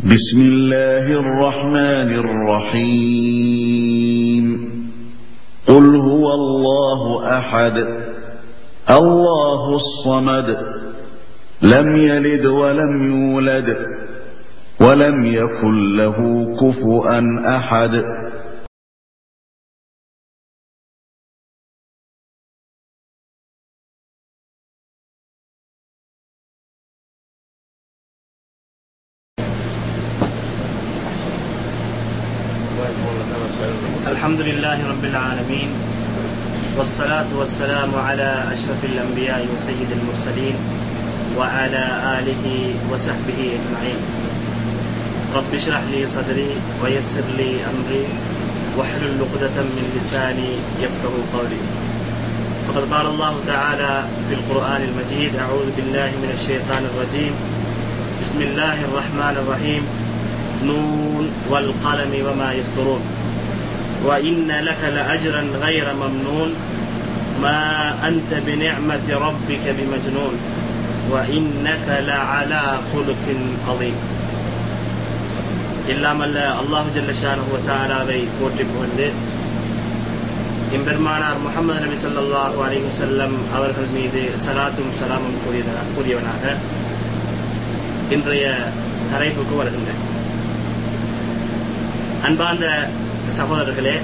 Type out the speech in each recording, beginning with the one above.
بسم الله الرحمن الرحيم قل هو الله أحد الله الصمد لم يلد ولم يولد ولم يكن له كفؤا أحد الحمد لله رب العالمين والصلاة والسلام على أشرف الأنبياء وسيد المرسلين وعلى آله وصحبه أجمعين رب اشرح لي صدري ويسر لي أمري واحلل عقدة من لساني يفقه قولي وقد قال الله تعالى في القرآن المجيد أعوذ بالله من الشيطان الرجيم بسم الله الرحمن الرحيم نون والقلم وما يسطرون وإن لك لأجرا غير ممنون ما أنت بنعمة ربك بمجنون وإنك لعلى خلق عظيم இல்லாமல்ல அல்லாஹு ஜல்லஷானு தாலாவை போற்றி புகழ்ந்து எம்பெருமானார் முகமது நபி ஸல்லல்லாஹு அலைஹி வஸல்லம் அவர்கள் மீது சலாத்தும் சலாமும் கூறியதா கூறியவனாக இன்றைய தலைப்புக்கு வருகின்றேன் அன்பார்ந்த சகோதரர்களே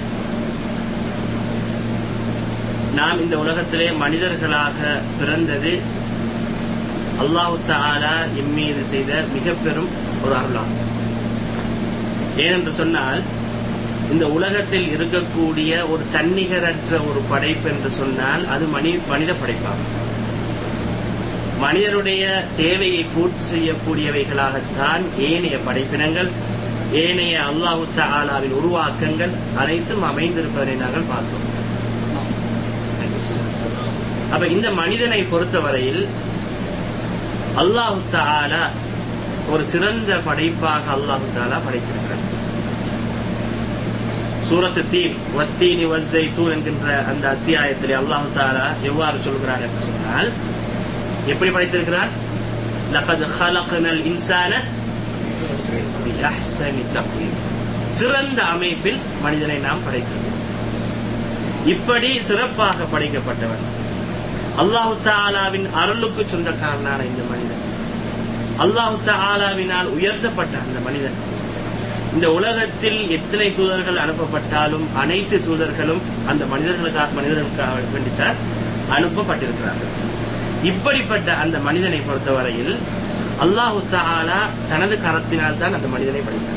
நாம் இந்த உலகத்திலே மனிதர்களாக பிறந்தது அல்லாஹு தாலா இம்மீது செய்த மிக பெரும் ஒரு அருளாகும் ஏனென்று சொன்னால் இந்த உலகத்தில் இருக்கக்கூடிய ஒரு தன்னிகரற்ற ஒரு படைப்பு என்று சொன்னால் அது மனி மனித படைப்பாகும் மனிதனுடைய தேவையை பூர்த்தி செய்யக்கூடியவைகளாகத்தான் ஏனைய படைப்பினங்கள் ஏனைய அல்லாஹு தாலாவின் உருவாக்கங்கள் அனைத்தும் அமைந்திருப்பதை நாங்கள் பார்த்தோம் அப்ப இந்த மனிதனை பொறுத்தவரையில் அல்லாஹு தாலா ஒரு சிறந்த படைப்பாக அல்லாஹு தாலா படைத்திருக்கிறார் சூரத்து தீன் வத்தீனி வஸ்ஸை தூன் என்கின்ற அந்த அத்தியாயத்திலே அல்லாஹு தாலா எவ்வாறு சொல்கிறார் என்று சொன்னால் எப்படி படைத்திருக்கிறார் لقد خلقنا الإنسان சிறந்த அமைப்பில் மனிதனை நாம் படைக்கிறோம் இப்படி சிறப்பாக படைக்கப்பட்டவன் அல்லாஹு தாலாவின் அருளுக்கு சொந்தக்காரனான இந்த மனிதன் அல்லாஹு தாலாவினால் உயர்த்தப்பட்ட அந்த மனிதன் இந்த உலகத்தில் எத்தனை தூதர்கள் அனுப்பப்பட்டாலும் அனைத்து தூதர்களும் அந்த மனிதர்களுக்காக மனிதர்களுக்காக வேண்டித்தான் அனுப்பப்பட்டிருக்கிறார்கள் இப்படிப்பட்ட அந்த மனிதனை பொறுத்தவரையில் அல்லாஹு தாலா தனது கரத்தினால் தான் அந்த மனிதனை படைத்தார்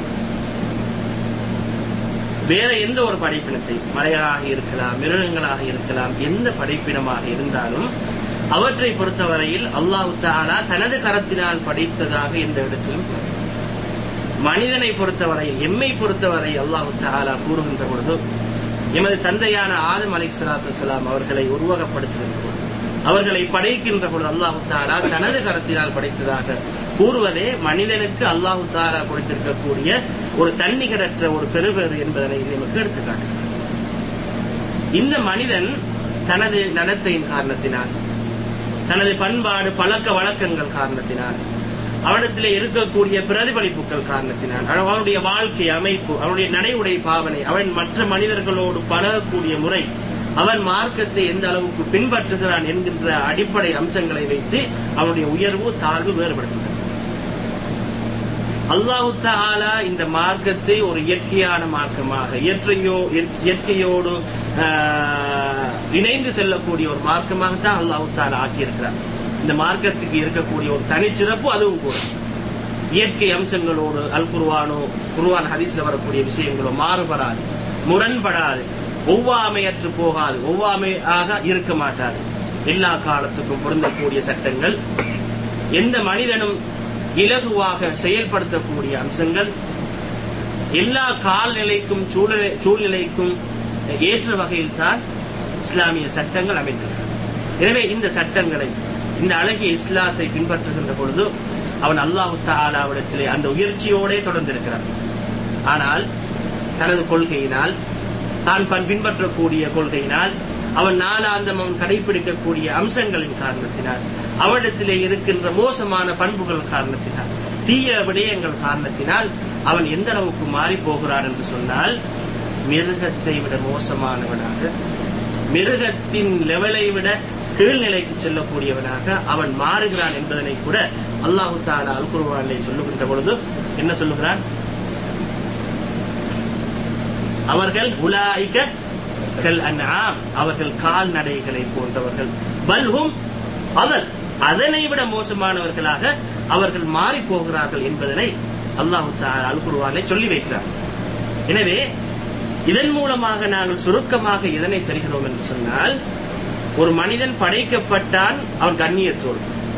வேற எந்த ஒரு படைப்பினத்தை மலைகளாக இருக்கலாம் மிருகங்களாக இருக்கலாம் எந்த படைப்பினமாக இருந்தாலும் அவற்றை பொறுத்தவரையில் அல்லாஹு தாலா தனது கரத்தினால் படைத்ததாக எந்த இடத்திலும் மனிதனை பொறுத்தவரையில் எம்மை பொறுத்தவரை அல்லாஹு தாலா கூறுகின்ற பொழுது எமது தந்தையான ஆதம் அலை சலாத்து அவர்களை உருவகப்படுத்துகின்ற பொழுது அவர்களை படைக்கின்ற பொழுது அல்லாஹு தாலா தனது கரத்தினால் படைத்ததாக கூறுவதே மனிதனுக்கு அல்லாஹு தாலா கொடுத்திருக்கக்கூடிய ஒரு தன்னிகரற்ற ஒரு பெருபெரு என்பதனை நமக்கு எடுத்துக்காட்டுகிறார் இந்த மனிதன் தனது நடத்தையின் காரணத்தினால் தனது பண்பாடு பழக்க வழக்கங்கள் காரணத்தினால் அவனிடத்திலே இருக்கக்கூடிய பிரதிபலிப்புகள் காரணத்தினால் அவனுடைய வாழ்க்கை அமைப்பு அவனுடைய நடைமுறை பாவனை அவன் மற்ற மனிதர்களோடு பழகக்கூடிய முறை அவன் மார்க்கத்தை எந்த அளவுக்கு பின்பற்றுகிறான் என்கின்ற அடிப்படை அம்சங்களை வைத்து அவனுடைய உயர்வு தாழ்வு வேறுபடுகின்றன அல்லாஹு தாலா இந்த மார்க்கத்தை ஒரு இயற்கையான மார்க்கமாக இயற்கையோ இயற்கையோடு இணைந்து செல்லக்கூடிய ஒரு மார்க்கமாகத்தான் அல்லாஹு தாலா ஆக்கியிருக்கிறார் இந்த மார்க்கத்துக்கு இருக்கக்கூடிய ஒரு தனிச்சிறப்பு அதுவும் கூட இயற்கை அம்சங்களோடு அல் குருவானோ குருவான் ஹதீஸ்ல வரக்கூடிய விஷயங்களோ மாறுபடாது முரண்படாது ஒவ்வாமையற்று போகாது ஒவ்வாமையாக இருக்க மாட்டாது எல்லா காலத்துக்கும் பொருந்தக்கூடிய சட்டங்கள் எந்த மனிதனும் இலகுவாக செயல்படுத்தக்கூடிய அம்சங்கள் எல்லா கால்நிலைக்கும் சூழ்நிலை சூழ்நிலைக்கும் ஏற்ற வகையில் தான் இஸ்லாமிய சட்டங்கள் அமைந்துள்ளன எனவே இந்த சட்டங்களை இந்த அழகிய இஸ்லாத்தை பின்பற்றுகின்ற பொழுது அவன் அல்லாஹு தாலாவிடத்திலே அந்த உயர்ச்சியோடே தொடர்ந்திருக்கிறான் ஆனால் தனது கொள்கையினால் தான் பின்பற்றக்கூடிய கொள்கையினால் அவன் நாளாந்தம் அவன் கடைபிடிக்கக்கூடிய அம்சங்களின் காரணத்தினால் அவனிடத்திலே இருக்கின்ற மோசமான பண்புகள் காரணத்தினால் தீய விடயங்கள் காரணத்தினால் அவன் எந்த அளவுக்கு மாறி போகிறான் என்று சொன்னால் மிருகத்தை விட மோசமானவனாக மிருகத்தின் லெவலை விட கீழ்நிலைக்கு செல்லக்கூடியவனாக அவன் மாறுகிறான் என்பதனை கூட அல்லாஹு தாலா அல் குர்ஆனிலே சொல்லுகின்ற பொழுது என்ன சொல்லுகிறான் அவர்கள் உலாய்க கல் அன்ஆம் அவர்கள் கால்நடைகளை போன்றவர்கள் பல்ஹும் அதல் அதனை விட மோசமானவர்களாக அவர்கள் மாறி போகிறார்கள் என்பதனை அல்லாஹு தாலா அல் குர்ஆனிலே சொல்லி வைக்கிறார் எனவே இதன் மூலமாக நாங்கள் சுருக்கமாக இதனை தருகிறோம் என்று சொன்னால் ஒரு மனிதன் படைக்கப்பட்டான் அவன் கண்ணியத்தோடு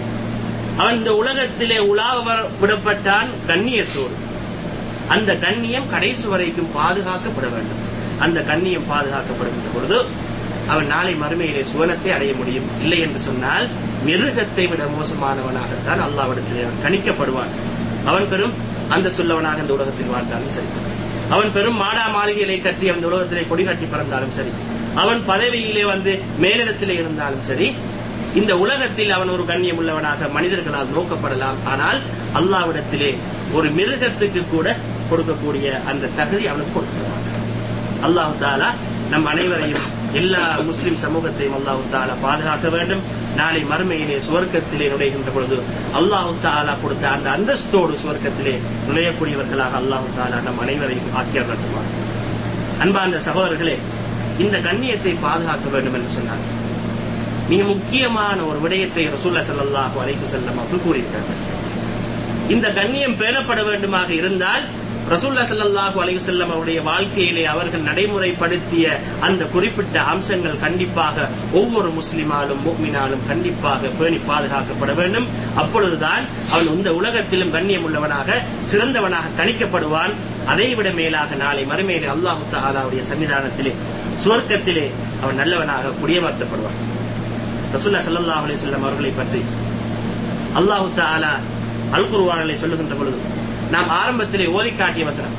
அவன் இந்த உலகத்திலே உலாவ வர- விடப்பட்டான் கண்ணியத்தோடு அந்த கண்ணியம் கடைசி வரைக்கும் பாதுகாக்கப்பட வேண்டும் அந்த கண்ணியம் பாதுகாக்கப்படுகின்ற பொழுது அவன் நாளை மறுமையிலே சுவனத்தை அடைய முடியும் இல்லை என்று சொன்னால் மிருகத்தை விட மோசமானவனாகத்தான் அல்லாவிடத்திலே அவன் கணிக்கப்படுவான் அவன் பெரும் அந்த சொல்லவனாக இந்த உலகத்தில் வாழ்ந்தாலும் சரி அவன் பெரும் மாடா மாளிகைகளை கட்டி அந்த உலகத்திலே கொடி கட்டி பறந்தாலும் சரி அவன் பதவியிலே வந்து மேலிடத்திலே இருந்தாலும் சரி இந்த உலகத்தில் அவன் ஒரு கண்ணியம் உள்ளவனாக மனிதர்களால் நோக்கப்படலாம் ஆனால் அல்லாவிடத்திலே ஒரு மிருகத்துக்கு கூட கொடுக்கக்கூடிய அந்த தகுதி அவனுக்கு கொடுக்கிறான் அல்லாஹு தாலா நம் அனைவரையும் எல்லா முஸ்லிம் சமூகத்தையும் அல்லாஹு தாலா பாதுகாக்க வேண்டும் நாளை மறுமையிலே சுவர்க்கத்திலே நுழைகின்ற பொழுது அல்லாஹு தாலா கொடுத்த அந்த அந்தஸ்தோடு சுவர்க்கத்திலே நுழையக்கூடியவர்களாக அல்லாஹு தாலா நம் அனைவரையும் ஆக்கிய வேண்டுமா அன்பார்ந்த சகோதரர்களே இந்த கண்ணியத்தை பாதுகாக்க வேண்டும் என்று சொன்னார் மிக முக்கியமான ஒரு விடயத்தை ரசூல்லா ஸல்லல்லாஹு அலைஹி வஸல்லம் அவர்கள் கூறியிருக்கிறார்கள் இந்த கண்ணியம் பேணப்பட வேண்டுமாக இருந்தால் ரசூல்லா ஸல்லல்லாஹு அலைஹி வஸல்லம் அவருடைய வாழ்க்கையிலே அவர்கள் நடைமுறைப்படுத்திய அந்த குறிப்பிட்ட அம்சங்கள் கண்டிப்பாக ஒவ்வொரு முஸ்லிமாலும் முக்மினாலும் கண்டிப்பாக பேணி பாதுகாக்கப்பட வேண்டும் அப்பொழுதுதான் அவன் இந்த உலகத்திலும் கண்ணியம் உள்ளவனாக சிறந்தவனாக கணிக்கப்படுவான் அதைவிட மேலாக நாளை மறுமையிலே அல்லாஹு தஆலாவுடைய சன்னிதானத்திலே சுவர்க்கத்திலே அவன் நல்லவனாக குடியமர்த்தப்படுவான் ரசூல்லா ஸல்லல்லாஹு அலைஹி வஸல்லம் அவர்களை பற்றி அல்லாஹு தஆலா அல் குர்ஆனிலே சொல்லுகின்ற பொழுது நாம் ஆரம்பத்திலே ஓதி காட்டிய வசனம்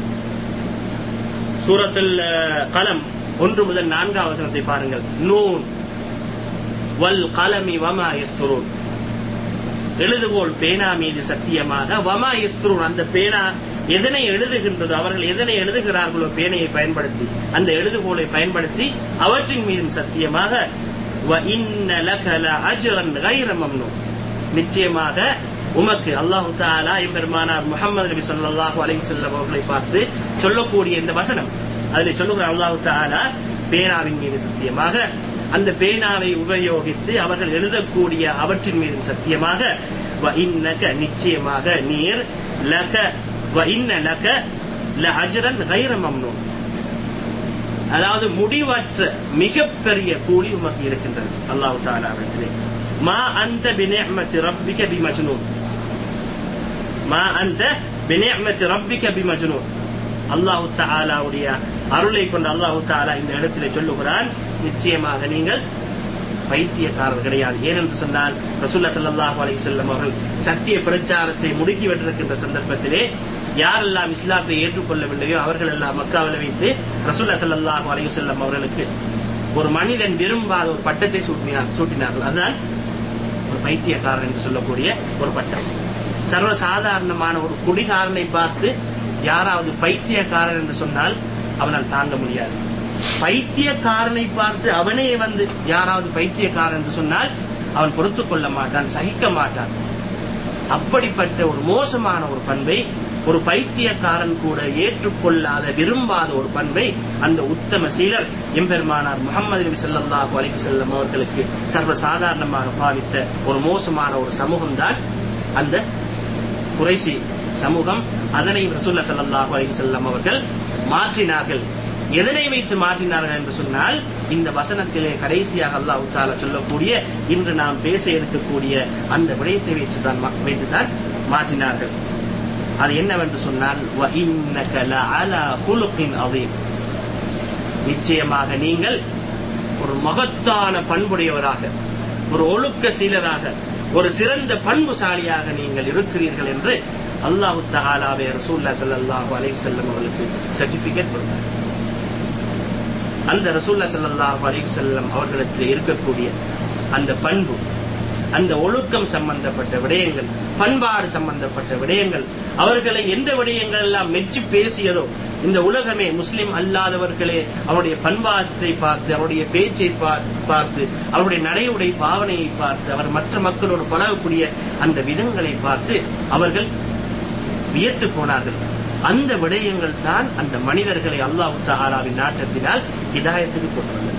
சூரத்துல் அஹ், கலம் ஒன்று முதல் நான்காம் வசனத்தை பாருங்கள் நூன் வல் கலமி வமா யஸ்துரூன் எழுதுகோள் பேனா மீது சத்தியமாக வமா யஸ்துரூன் அந்த பேனா எதனை எழுதுகின்றதோ அவர்கள் எதனை எழுதுகிறார்களோ பேனையை பயன்படுத்தி அந்த எழுதுகோலை பயன்படுத்தி அவற்றின் மீதும் சத்தியமாக வ இன்ன லக லஅஜ்ரன் கைர மம்னூன் நிச்சயமாக உமக்கு அல்லாஹு தாலா எம்பெருமானார் முகமது நபி ஸல்லல்லாஹு அலைஹி வஸல்லம் அவர்களை பார்த்து சொல்லக்கூடிய இந்த வசனம் அதில் சொல்லுகிற அல்லாஹு தாலா பேனாவின் மீது சத்தியமாக அந்த பேனாவை உபயோகித்து அவர்கள் எழுதக்கூடிய அவற்றின் மீதும் சத்தியமாக வ இன்னக நிச்சயமாக நீர் லக வ இன்ன லக ல அஜ்ரன் கைர மம்னூன் அதாவது முடிவற்ற மிகப்பெரிய கூலி உமக்கு இருக்கின்றது அல்லாஹு தாலா அவர்களே மா அந்த பினிஅமத்தி ரப்பிக பிமஜ்னூன் மா அந்த பினிஅமத்தி ரப்பிக பிமஜ்னூன் அல்லாஹு தஆலாவுடைய அருளை கொண்ட அல்லாஹு தஆலா இந்த இடத்திலே சொல்லுகிறான் நிச்சயமாக நீங்கள் பைத்தியக்காரர் கிடையாது ஏனென்று சொன்னால் ரசூல்லா ஸல்லல்லாஹு அலைஹி வஸல்லம் அவர்கள் சத்திய பிரச்சாரத்தை முடுக்கி விட்டிருக்கின்ற சந்தர்ப்பத்திலே யாரெல்லாம் இஸ்லாத்தை ஏற்றுக்கொள்ளவில்லையோ அவர்கள் எல்லாம் மக்காவில் வைத்து ரசூல்லா ஸல்லல்லாஹு அலைஹி வஸல்லம் அவர்களுக்கு ஒரு மனிதன் விரும்பாத ஒரு பட்டத்தை சூட்டினார் சூட்டினார்கள் அதுதான் ஒரு பைத்தியக்காரன் என்று சொல்லக்கூடிய ஒரு பட்டம் சர்வ சாதாரணமான ஒரு குடிகாரனை பார்த்து யாராவது பைத்தியக்காரன் என்று சொன்னால் அவனால் தாங்க முடியாது பைத்தியக்காரனை பார்த்து அவனே வந்து யாராவது பைத்தியக்காரன் என்று சொன்னால் அவன் பொறுத்துக் கொள்ள மாட்டான் சகிக்க மாட்டான் அப்படிப்பட்ட ஒரு மோசமான ஒரு பண்பை ஒரு பைத்தியக்காரன் கூட ஏற்றுக்கொள்ளாத விரும்பாத ஒரு பண்பை அந்த உத்தம சீலர் எம்பெருமானார் முகமது நபி ஸல்லல்லாஹு அலைஹி வஸல்லம் அவர்களுக்கு சர்வ சாதாரணமாக பாவித்த ஒரு மோசமான ஒரு சமூகம் தான் அந்த குறைசி சமூகம் அதனை ரசூல்லா ஸல்லல்லாஹு அலைஹி வஸல்லம் அவர்கள் மாற்றினார்கள் எதனை வைத்து மாற்றினார்கள் என்று சொன்னால் இந்த வசனத்திலே கடைசியாக அல்லாஹ் தாலா சொல்லக்கூடிய இன்று நாம் பேச இருக்கக்கூடிய அந்த விடயத்தை வைத்துதான் மா- வைத்துதான் மாற்றினார்கள் அது என்னவென்று சொன்னால் "வ இன்னக லஅலா ஹுலுகின் அதீம்." நிச்சயமாக நீங்கள் ஒரு மகத்தான பண்புடையவராக ஒரு ஒழுக்க சீலராக ஒரு சிறந்த பண்புசாலியாக நீங்கள் இருக்கிறீர்கள் என்று அல்லாஹு தஆலாவே ரசூல்லா ஸல்லல்லாஹு அலைஹி வஸல்லம் அவர்களுக்கு சர்டிபிகேட் கொடுத்தார் அந்த ரசூல்லா ஸல்லல்லாஹு அலைஹி வஸல்லம் அவர்களுக்கு இருக்கக்கூடிய அந்த பண்பு அந்த ஒழுக்கம் சம்பந்தப்பட்ட விடயங்கள் பண்பாடு சம்பந்தப்பட்ட விடயங்கள் அவர்களை எந்த விடயங்கள் எல்லாம் மெச்சி பேசியதோ இந்த உலகமே முஸ்லிம் அல்லாதவர்களே அவருடைய பண்பாட்டை பார்த்து அவருடைய பேச்சை பார்த்து அவருடைய நடையுடைய பாவனையை பார்த்து அவர் மற்ற மக்களோடு பழகக்கூடிய அந்த விதங்களை பார்த்து அவர்கள் வியத்து போனார்கள் அந்த விடயங்கள் தான் அந்த மனிதர்களை அல்லாஹு தாலாவின் நாட்டத்தினால் இதாயத்துக்கு கொண்டு வந்தது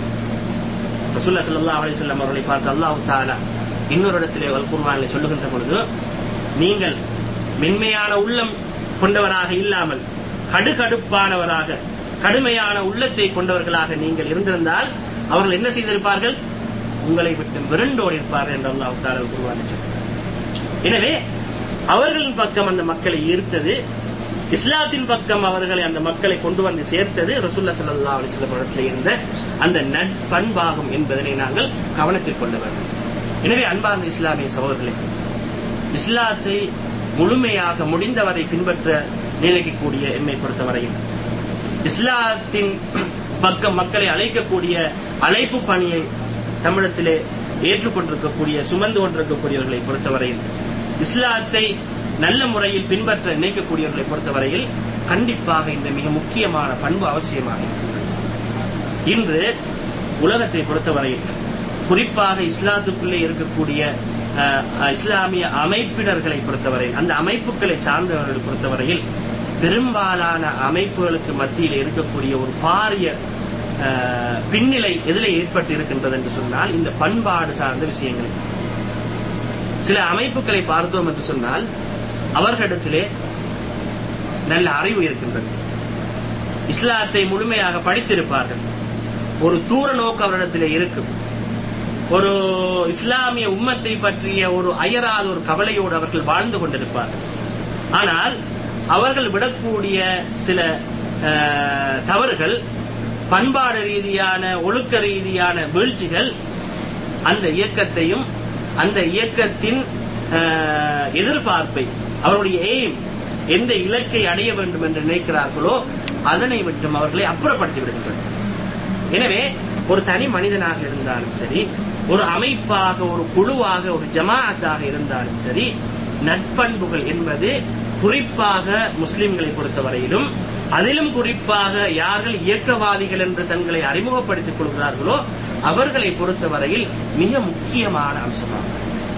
ரசூல்லா சல்லா அலிசல்லாம் அவர்களை பார்த்து அல்லாஹு தாலா இன்னொரு இடத்திலே குர்வானில் சொல்லுகின்ற பொழுது நீங்கள் மென்மையான உள்ளம் கொண்டவராக இல்லாமல் கடுகடுப்பானவராக கடுமையான உள்ளத்தை கொண்டவர்களாக நீங்கள் இருந்திருந்தால் அவர்கள் என்ன செய்திருப்பார்கள் உங்களை விட்டு விரண்டோடி இருப்பார்கள் என்று அல்லாஹு தாலா குர்வானில் எனவே அவர்களின் பக்கம் அந்த மக்களை ஈர்த்தது இஸ்லாத்தின் பக்கம் அவர்களை அந்த மக்களை கொண்டு வந்து சேர்த்தது ரசூல்லா சல்லா அலிஸ்லாம் இடத்துல இருந்த அந்த நட்பண்பாகும் என்பதனை நாங்கள் கவனத்தில் கொள்ள வேண்டும் எனவே அன்பார்ந்த இஸ்லாமிய சகோதரர்களே இஸ்லாத்தை முழுமையாக முடிந்தவரை பின்பற்ற நினைக்கக்கூடிய எம்மை பொறுத்தவரையில் இஸ்லாத்தின் பக்கம் மக்களை அழைக்கக்கூடிய அழைப்பு பணியை தமிழத்திலே ஏற்றுக்கொண்டிருக்கக்கூடிய சுமந்து கொண்டிருக்கக்கூடியவர்களை பொறுத்தவரையில் இஸ்லாத்தை நல்ல முறையில் பின்பற்ற நினைக்கக்கூடியவர்களை பொறுத்தவரையில் கண்டிப்பாக இந்த மிக முக்கியமான பண்பு அவசியமாக இன்று உலகத்தை பொறுத்தவரையில் குறிப்பாக இஸ்லாத்துக்குள்ளே இருக்கக்கூடிய இஸ்லாமிய அமைப்பினர்களை பொறுத்தவரையில் அந்த அமைப்புகளை சார்ந்தவர்களை பொறுத்தவரையில் பெரும்பாலான அமைப்புகளுக்கு மத்தியில் இருக்கக்கூடிய ஒரு பாரிய பின்னிலை எதில் ஏற்பட்டு இருக்கின்றது என்று சொன்னால் இந்த பண்பாடு சார்ந்த விஷயங்கள் சில அமைப்புகளை பார்த்தோம் என்று சொன்னால் அவர்களிடத்திலே நல்ல அறிவு இருக்கின்றது இஸ்லாத்தை முழுமையாக படித்திருப்பார்கள் ஒரு தூர நோக்கு அவரிடத்திலே இருக்கும் ஒரு இஸ்லாமிய உம்மத்தை பற்றிய ஒரு அயராத ஒரு கவலையோடு அவர்கள் வாழ்ந்து கொண்டிருப்பார்கள் ஆனால் அவர்கள் விடக்கூடிய சில தவறுகள் பண்பாடு ரீதியான ஒழுக்க ரீதியான வீழ்ச்சிகள் அந்த இயக்கத்தையும் அந்த இயக்கத்தின் எதிர்பார்ப்பை அவருடைய எய்ம் எந்த இலக்கை அடைய வேண்டும் என்று நினைக்கிறார்களோ அதனை விட்டும் அவர்களை அப்புறப்படுத்தி விடுகின்றனர் எனவே ஒரு தனி மனிதனாக இருந்தாலும் சரி ஒரு அமைப்பாக ஒரு குழுவாக ஒரு ஜமாஅத்தாக இருந்தாலும் சரி நட்பண்புகள் என்பது குறிப்பாக முஸ்லிம்களை பொறுத்தவரையிலும் அதிலும் குறிப்பாக யார்கள் இயக்கவாதிகள் என்று தங்களை அறிமுகப்படுத்திக் கொள்கிறார்களோ அவர்களை பொறுத்தவரையில் மிக முக்கியமான அம்சமாகும்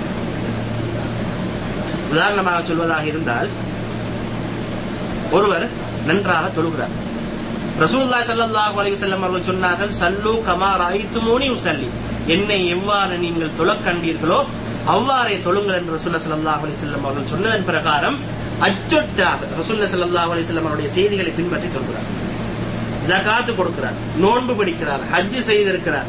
உதாரணமாக சொல்வதாக இருந்தால் ஒருவர் நன்றாக தொழுகிறார் ரசூல்லா சல்லாஹூ அலி செல்லம் அவர்கள் சொன்னார்கள் சல்லு கமா ராயித்துமோனி உசல்லி என்னை எவ்வாறு நீங்கள் தொழக் கண்டீர்களோ அவ்வாறே தொழுங்கள் என்று ரசூல்லா சல்லாஹ் அலி செல்லம் அவர்கள் சொன்னதன் பிரகாரம் அச்சொட்டாக ரசூல்லா சல்லாஹ் அலி செல்லம் அவருடைய செய்திகளை பின்பற்றி தொழுகிறார் ஜகாத்து கொடுக்கிறார் நோன்பு பிடிக்கிறார் ஹஜ்ஜு செய்திருக்கிறார்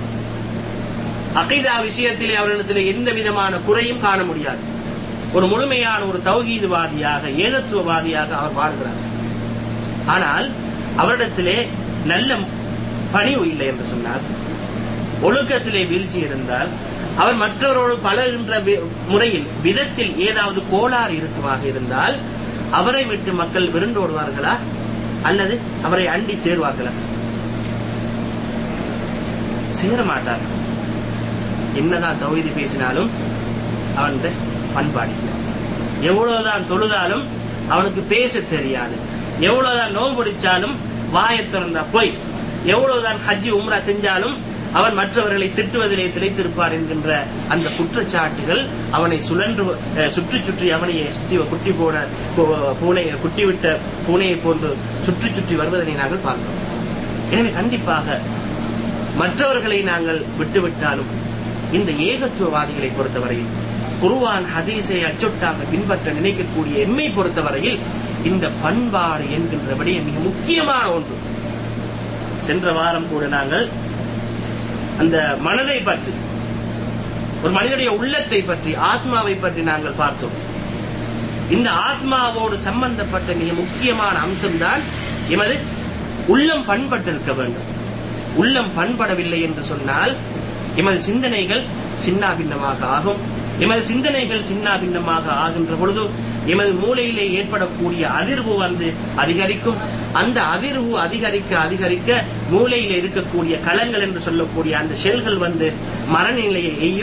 அகைதா விஷயத்திலே அவரிடத்தில் எந்த விதமான குறையும் காண முடியாது ஒரு முழுமையான ஒரு தௌஹீதுவாதியாக ஏகத்துவவாதியாக அவர் வாழ்கிறார் ஆனால் அவரிடத்திலே நல்ல பணிவு இல்லை என்று சொன்னார் ஒழுக்கத்திலே வீழ்ச்சி இருந்தால் அவர் மற்றவரோடு பழகின்ற முறையில் விதத்தில் ஏதாவது கோளாறு இருக்குமாக இருந்தால் அவரை விட்டு மக்கள் விருண்டோடுவார்களா அல்லது அவரை அண்டி சேருவார்களா சேர மாட்டார் என்னதான் தௌஹீது பேசினாலும் அவன்கிட்ட பண்பாடு எவ்வளவுதான் தொழுதாலும் அவனுக்கு பேச தெரியாது எவ்வளவுதான் நோவு பிடிச்சாலும் வாயை திறந்தா போய் எவ்வளவுதான் ஹஜ்ஜி உம்ரா செஞ்சாலும் அவன் மற்றவர்களை திட்டுவதிலே திளைத்திருப்பார் என்கின்ற அந்த குற்றச்சாட்டுகள் அவனை சுழன்று சுற்றி சுற்றி அவனை சுத்தி குட்டி போன பூனை குட்டி விட்ட பூனையை போன்று சுற்றி சுற்றி வருவதனை நாங்கள் பார்க்கிறோம் எனவே கண்டிப்பாக மற்றவர்களை நாங்கள் விட்டுவிட்டாலும் இந்த ஏகத்துவவாதிகளை பொறுத்தவரையில் குருவான் ஹதீஸை அச்சொட்டாக பின்பற்ற நினைக்கக்கூடிய எம்மை பொறுத்தவரையில் இந்த பண்பாடு என்கின்ற விடயம் மிக முக்கியமான ஒன்று சென்ற வாரம் கூட நாங்கள் அந்த மனதை பற்றி ஒரு மனிதனுடைய உள்ளத்தை பற்றி ஆத்மாவை பற்றி நாங்கள் பார்த்தோம் இந்த ஆத்மாவோடு சம்பந்தப்பட்ட மிக முக்கியமான அம்சம்தான் எமது உள்ளம் பண்பட்டிருக்க வேண்டும் உள்ளம் பண்படவில்லை என்று சொன்னால் எமது சிந்தனைகள் சின்னாபின்னமாக ஆகும் எமது சிந்தனைகள் சின்னாபின்னமாக ஆகின்ற பொழுது எமது மூளையிலே ஏற்படக்கூடிய அதிர்வு வந்து அதிகரிக்கும் அந்த அதிர்வு அதிகரிக்க அதிகரிக்க மூளையில இருக்கக்கூடிய களங்கள் என்று சொல்லக்கூடிய அந்த ஷெல்கள் வந்து மனநிலையை எய்யும்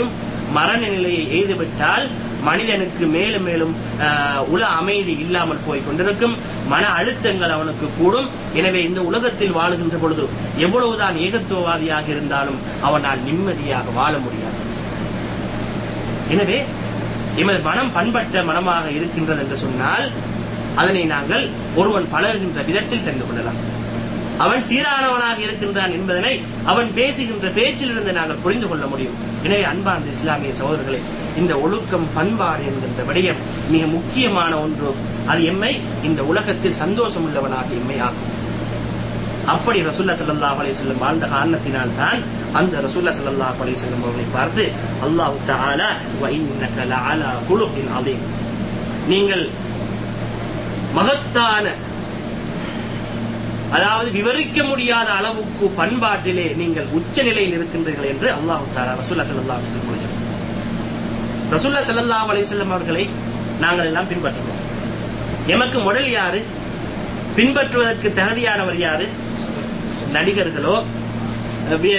மரண நிலையை எய்துவிட்டால் மனிதனுக்கு மேலும் மேலும் ஆஹ், உல அமைதி இல்லாமல் போய் கொண்டிருக்கும் மன அழுத்தங்கள் அவனுக்கு கூடும் எனவே இந்த உலகத்தில் வாழுகின்ற பொழுது எவ்வளவுதான் ஏகத்துவவாதியாக இருந்தாலும் அவனால் நிம்மதியாக வாழ முடியாது எனவே எமது மனம் பண்பட்ட மனமாக இருக்கின்றது என்று சொன்னால் அதனை நாங்கள் ஒருவன் பழகுகின்ற விதத்தில் தெரிந்து கொள்ளலாம் அவன் சீரானவனாக இருக்கின்றான் என்பதனை அவன் பேசுகின்ற பேச்சிலிருந்து நாங்கள் புரிந்து கொள்ள முடியும் எனவே அன்பார்ந்த இஸ்லாமிய சகோதரர்களே இந்த ஒழுக்கம் பண்பாடு என்கின்ற விடயம் மிக முக்கியமான ஒன்று அது எம்மை இந்த உலகத்தில் சந்தோஷம் உள்ளவனாக எம்மை ஆக்கும் அப்படி ரசூல்லா ஸல்லல்லாஹு அலைஹி வஸல்லம் வாழ்ந்த காரணத்தினால் தான் அந்த ரசூல்லா ஸல்லல்லாஹு அலைஹி வஸல்லம் அவர்களை பார்த்து அல்லாஹ் தஆலா வ இன்னக லஅலா குலுகின் அதீம் நீங்கள் மகத்தான அதாவது விவரிக்க முடியாத அளவுக்கு பண்பாட்டிலே நீங்கள் உச்ச நிலையில் இருக்கின்றீர்கள் என்று அல்லாஹ் தாலா ரசூல்லா ஸல்லல்லாஹு அலைஹி வஸல்லம் சொல்கிறார் ரசூல்லா ஸல்லல்லாஹு அலைஹி வஸல்லம் அவர்களை நாங்கள் எல்லாம் பின்பற்றுவோம் எமக்கு முதல் யாரு பின்பற்றுவதற்கு தகுதியானவர் யாரு நடிகர்களோ வீ-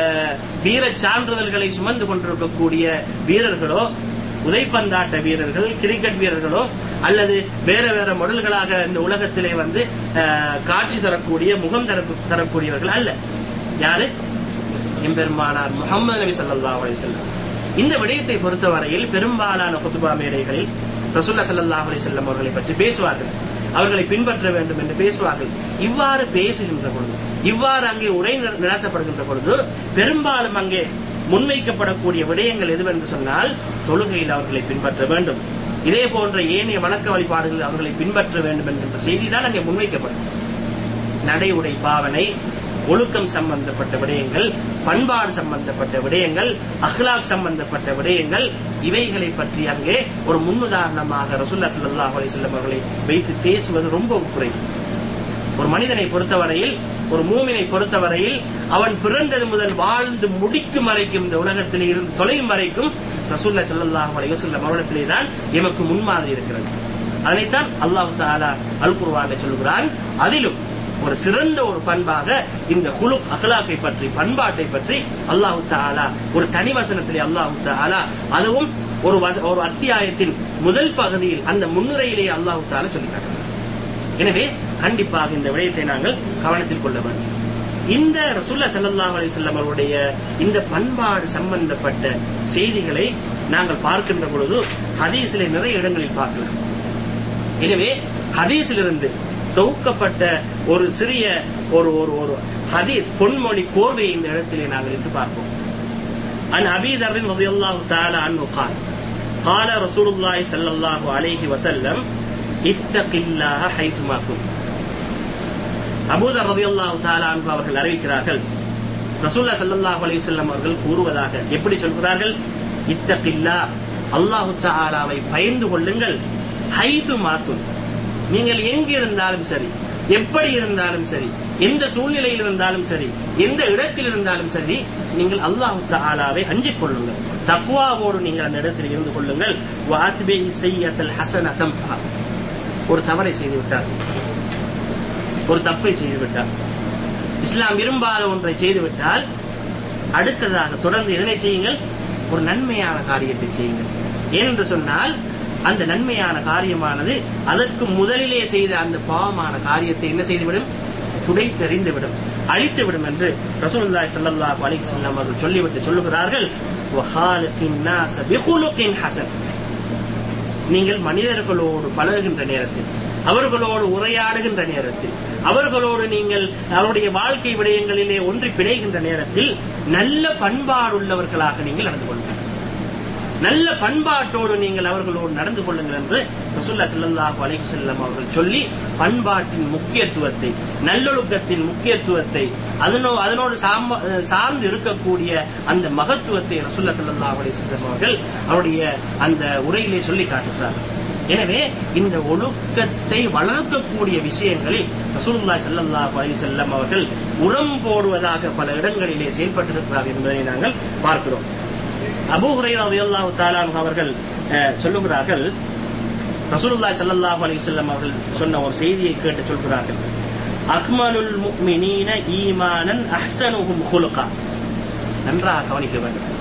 வீர சான்றிதழ்களை சுமந்து கொண்டிருக்கக்கூடிய வீரர்களோ உதைப்பந்தாட்ட வீரர்கள் கிரிக்கெட் வீரர்களோ அல்லது வேற வேற மாடல்களாக இந்த உலகத்திலே வந்து அஹ், காட்சி தரக்கூடிய முகம் தர தரக்கூடியவர்கள் அல்ல யாரு எம்பெருமானார் முகமது நபி ஸல்லல்லாஹு அலைஹி வஸல்லம் இந்த விடயத்தை பொறுத்தவரையில் பெரும்பாலான குத்துபா மேடைகளில் ரசூல்லா ஸல்லல்லாஹு அலைஹி வஸல்லம் அவர்களை பற்றி பேசுவார்கள் அவர்களை பின்பற்ற வேண்டும் என்று பேசுவார்கள் இவ்வாறு பேசுகின்ற பொழுது இவ்வாறு அங்கே உரை நட- நடத்தப்படுகின்ற பொழுது பெரும்பாலும் அங்கே முன்வைக்கப்படக்கூடிய விடயங்கள் எதுவென்று சொன்னால் தொழுகையில் அவர்களை பின்பற்ற வேண்டும் இதே போன்ற ஏனைய வணக்க வழிபாடுகளில் அவர்களை பின்பற்ற வேண்டும் என்கின்ற செய்தி தான் அங்கே முன்வைக்கப்படும் நடை உடை பாவனை ஒழுக்கம் சம்பந்தப்பட்ட விடயங்கள் பண்பாடு சம்பந்தப்பட்ட விடயங்கள் அஹ்லாக் சம்பந்தப்பட்ட விடயங்கள் இவைகளை பற்றி அங்கே ஒரு முன்னுதாரணமாக ரசூல்லா ஸல்லல்லாஹு அலைஹி வஸல்லம் அவர்களை வைத்து பேசுவது ரொம்ப குறைவு ஒரு மனிதனை பொறுத்தவரையில் ஒரு மூமினை பொறுத்தவரையில் அவன் பிறந்தது முதல் வாழ்ந்து முடிக்கும் வரைக்கும் இந்த உலகத்தில் இருந்து தொலையும் வரைக்கும் ரசூல்லா ஸல்லல்லாஹு அலைஹி வஸல்லம் அவரிடத்திலே தான் எமக்கு முன்மாதிரி இருக்கிறது அதனைத்தான் அல்லாஹ் தஆலா அல் குர்ஆனில் சொல்கிறான் அதிலும் ஒரு சிறந்த ஒரு பண்பாக இந்த குலுக் அகலாக்கை பற்றி பண்பாட்டை பற்றி அல்லாஹு தஆலா ஒரு தனி வசனத்திலே அல்லாஹு தஆலா அதுவும் ஒரு வச- ஒரு அத்தியாயத்தின் முதல் பகுதியில் அந்த முன்னுரையிலே அல்லாஹு தஆலா சொல்லி காட்டுகிறார் எனவே கண்டிப்பாக இந்த விடயத்தை நாங்கள் கவனத்தில் கொள்ள வேண்டும் இந்த ரசூல்லா ஸல்லல்லாஹு அலைஹி வஸல்லம் அவருடைய இந்த பண்பாடு சம்பந்தப்பட்ட செய்திகளை நாங்கள் பார்க்கின்ற பொழுது ஹதீஸிலே நிறைய இடங்களில் பார்க்கலாம் எனவே ஹதீஸிலிருந்து தொகுக்கப்பட்ட ஒரு சிறிய ஒரு ஒரு ஒரு ஹதீஸ் பொன்மொழி கோர்வை இந்த இடத்திலே நாங்கள் இன்று பார்ப்போம் عن أبي ذر رضي الله تعالى عنه قال قال رسول الله صلى الله عليه وسلم اتق الله حيثما كنت அபூதர் ரதியல்லாஹு தஆலா அன்ஹு அவர்கள் அறிவிக்கிறார்கள் ரசூல்லா ஸல்லல்லாஹு அலைஹி வஸல்லம் அவர்கள் கூறுவதாக எப்படி சொல்கிறார்கள் இத்தகில்லா அல்லாஹு தஆலாவை பயந்து கொள்ளுங்கள் ஹைது மாத்தும் நீங்கள் எங்கு இருந்தாலும் சரி எப்படி இருந்தாலும் சரி எந்த சூழ்நிலையில் இருந்தாலும் சரி எந்த இடத்தில் இருந்தாலும் சரி நீங்கள் அல்லாஹு தஆலாவை அஞ்சிக் கொள்ளுங்கள் தக்வாவோடு நீங்கள் அந்த இடத்தில் இருந்து கொள்ளுங்கள் வாத்பி செய்யத்தல் ஹசனதம் ஒரு தவறை செய்து விட்டார்கள் ஒரு தப்பை செய்து விட்டார் இஸ்லாம் விரும்பாத ஒன்றை செய்து விட்டால் அடுத்ததாக தொடர்ந்து இதனை செய்யுங்கள் ஒரு நன்மையான காரியத்தை செய்யுங்கள் ஏனென்று சொன்னால் அந்த நன்மையான காரியமானது அதற்கு முதலிலே செய்த அந்த பாவமான காரியத்தை என்ன செய்துவிடும் துடை தெரிந்துவிடும் அழித்துவிடும் என்று ரசூலுல்லாஹி ஸல்லல்லாஹு அலைஹி வஸல்லம் அவர்கள் சொல்லிவிட்டு சொல்லுகிறார்கள் வஹாலிகின் நாஸ பிகுலுகின் ஹஸன் நீங்கள் மனிதர்களோடு பழகுகின்ற நேரத்தில் அவர்களோடு உரையாடுகின்ற நேரத்தில் அவர்களோடு நீங்கள் அவருடைய வாழ்க்கை விடயங்களிலே ஒன்றி பிணைகின்ற நேரத்தில் நல்ல பண்பாடுள்ளவர்களாக நீங்கள் நடந்து கொள்ளுங்கள் நல்ல பண்பாட்டோடு நீங்கள் அவர்களோடு நடந்து கொள்ளுங்கள் என்று ரசூல்லா ஸல்லல்லாஹு அலைஹி வஸல்லம் அவர்கள் சொல்லி பண்பாட்டின் முக்கியத்துவத்தை நல்லொழுக்கத்தின் முக்கியத்துவத்தை அதனோ அதனோடு சாம்ப- சார்ந்து இருக்கக்கூடிய அந்த மகத்துவத்தை ரசூல்லா ஸல்லல்லாஹு அலைஹி வஸல்லம் அவர்கள் அவருடைய அந்த உரையிலே சொல்லி காட்டுகிறார்கள் எனவே இந்த ஒழுக்கத்தை வளர்க்கக்கூடிய விஷயங்களில் ரசூலுல்லாஹி ஸல்லல்லாஹு அலைஹி வஸல்லம் அவர்கள் உரம் போடுவதாக பல இடங்களிலே செயல்பட்டிருக்கிறார் என்பதை நாங்கள் பார்க்கிறோம் அபூ ஹுரைரா ரலியல்லாஹு தஆலா அன்ஹு அவர்கள் அஹ், சொல்லுகிறார்கள் ரசூலுல்லாஹி ஸல்லல்லாஹு அலைஹி வஸல்லம் அவர்கள் சொன்ன ஒரு செய்தியை கேட்டு சொல்கிறார்கள் அக்மலுல் முஃமினீன ஈமானன் அஹ்ஸனுஹும் குலுகா நன்றாக கவனிக்க வேண்டும்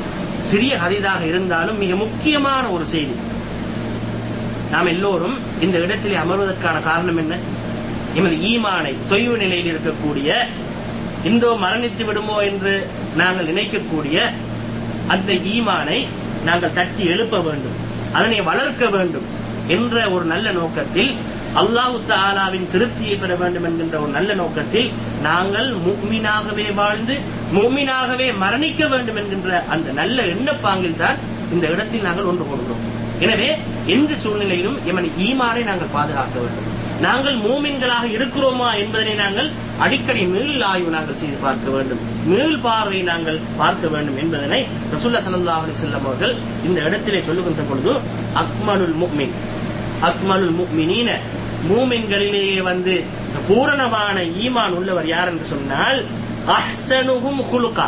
சிறிய ஹதீதாக இருந்தாலும் மிக முக்கியமான ஒரு செய்தி நாம் எல்லோரும் இந்த இடத்திலே அமர்வதற்கான காரணம் என்ன எமது ஈமானை தொய்வு நிலையில் இருக்கக்கூடிய இந்தோ மரணித்து விடுமோ என்று நாங்கள் நினைக்கக்கூடிய அந்த ஈமானை நாங்கள் தட்டி எழுப்ப வேண்டும் அதனை வளர்க்க வேண்டும் என்ற ஒரு நல்ல நோக்கத்தில் அல்லாஹு தாலாவின் திருப்தியை பெற வேண்டும் என்கின்ற ஒரு நல்ல நோக்கத்தில் நாங்கள் முக்மீனாகவே வாழ்ந்து முக்மீனாகவே மரணிக்க வேண்டும் என்கின்ற அந்த நல்ல எண்ணப்பாங்கில் தான் இந்த இடத்தில் நாங்கள் ஒன்று கூடுகிறோம் எனவே எந்த சூழ்நிலையிலும் எமன் ஈமானை நாங்கள் பாதுகாக்க வேண்டும் நாங்கள் மூமின்களாக இருக்கிறோமா என்பதனை நாங்கள் அடிக்கடி மீள் ஆய்வு நாங்கள் செய்து பார்க்க வேண்டும் மீள் பார்வை நாங்கள் பார்க்க வேண்டும் என்பதனை ரசூல்லா ஸல்லல்லாஹு அலைஹி வஸல்லம் அவர்கள் இந்த இடத்திலே சொல்லுகின்ற பொழுது அக்மலுல் முக்மின் அக்மலுல் முக்மினீன மூமின்களிலேயே வந்து பூரணமான ஈமான் உள்ளவர் யார் என்று சொன்னால் அஹ்சனுஹும் ஹுலுகா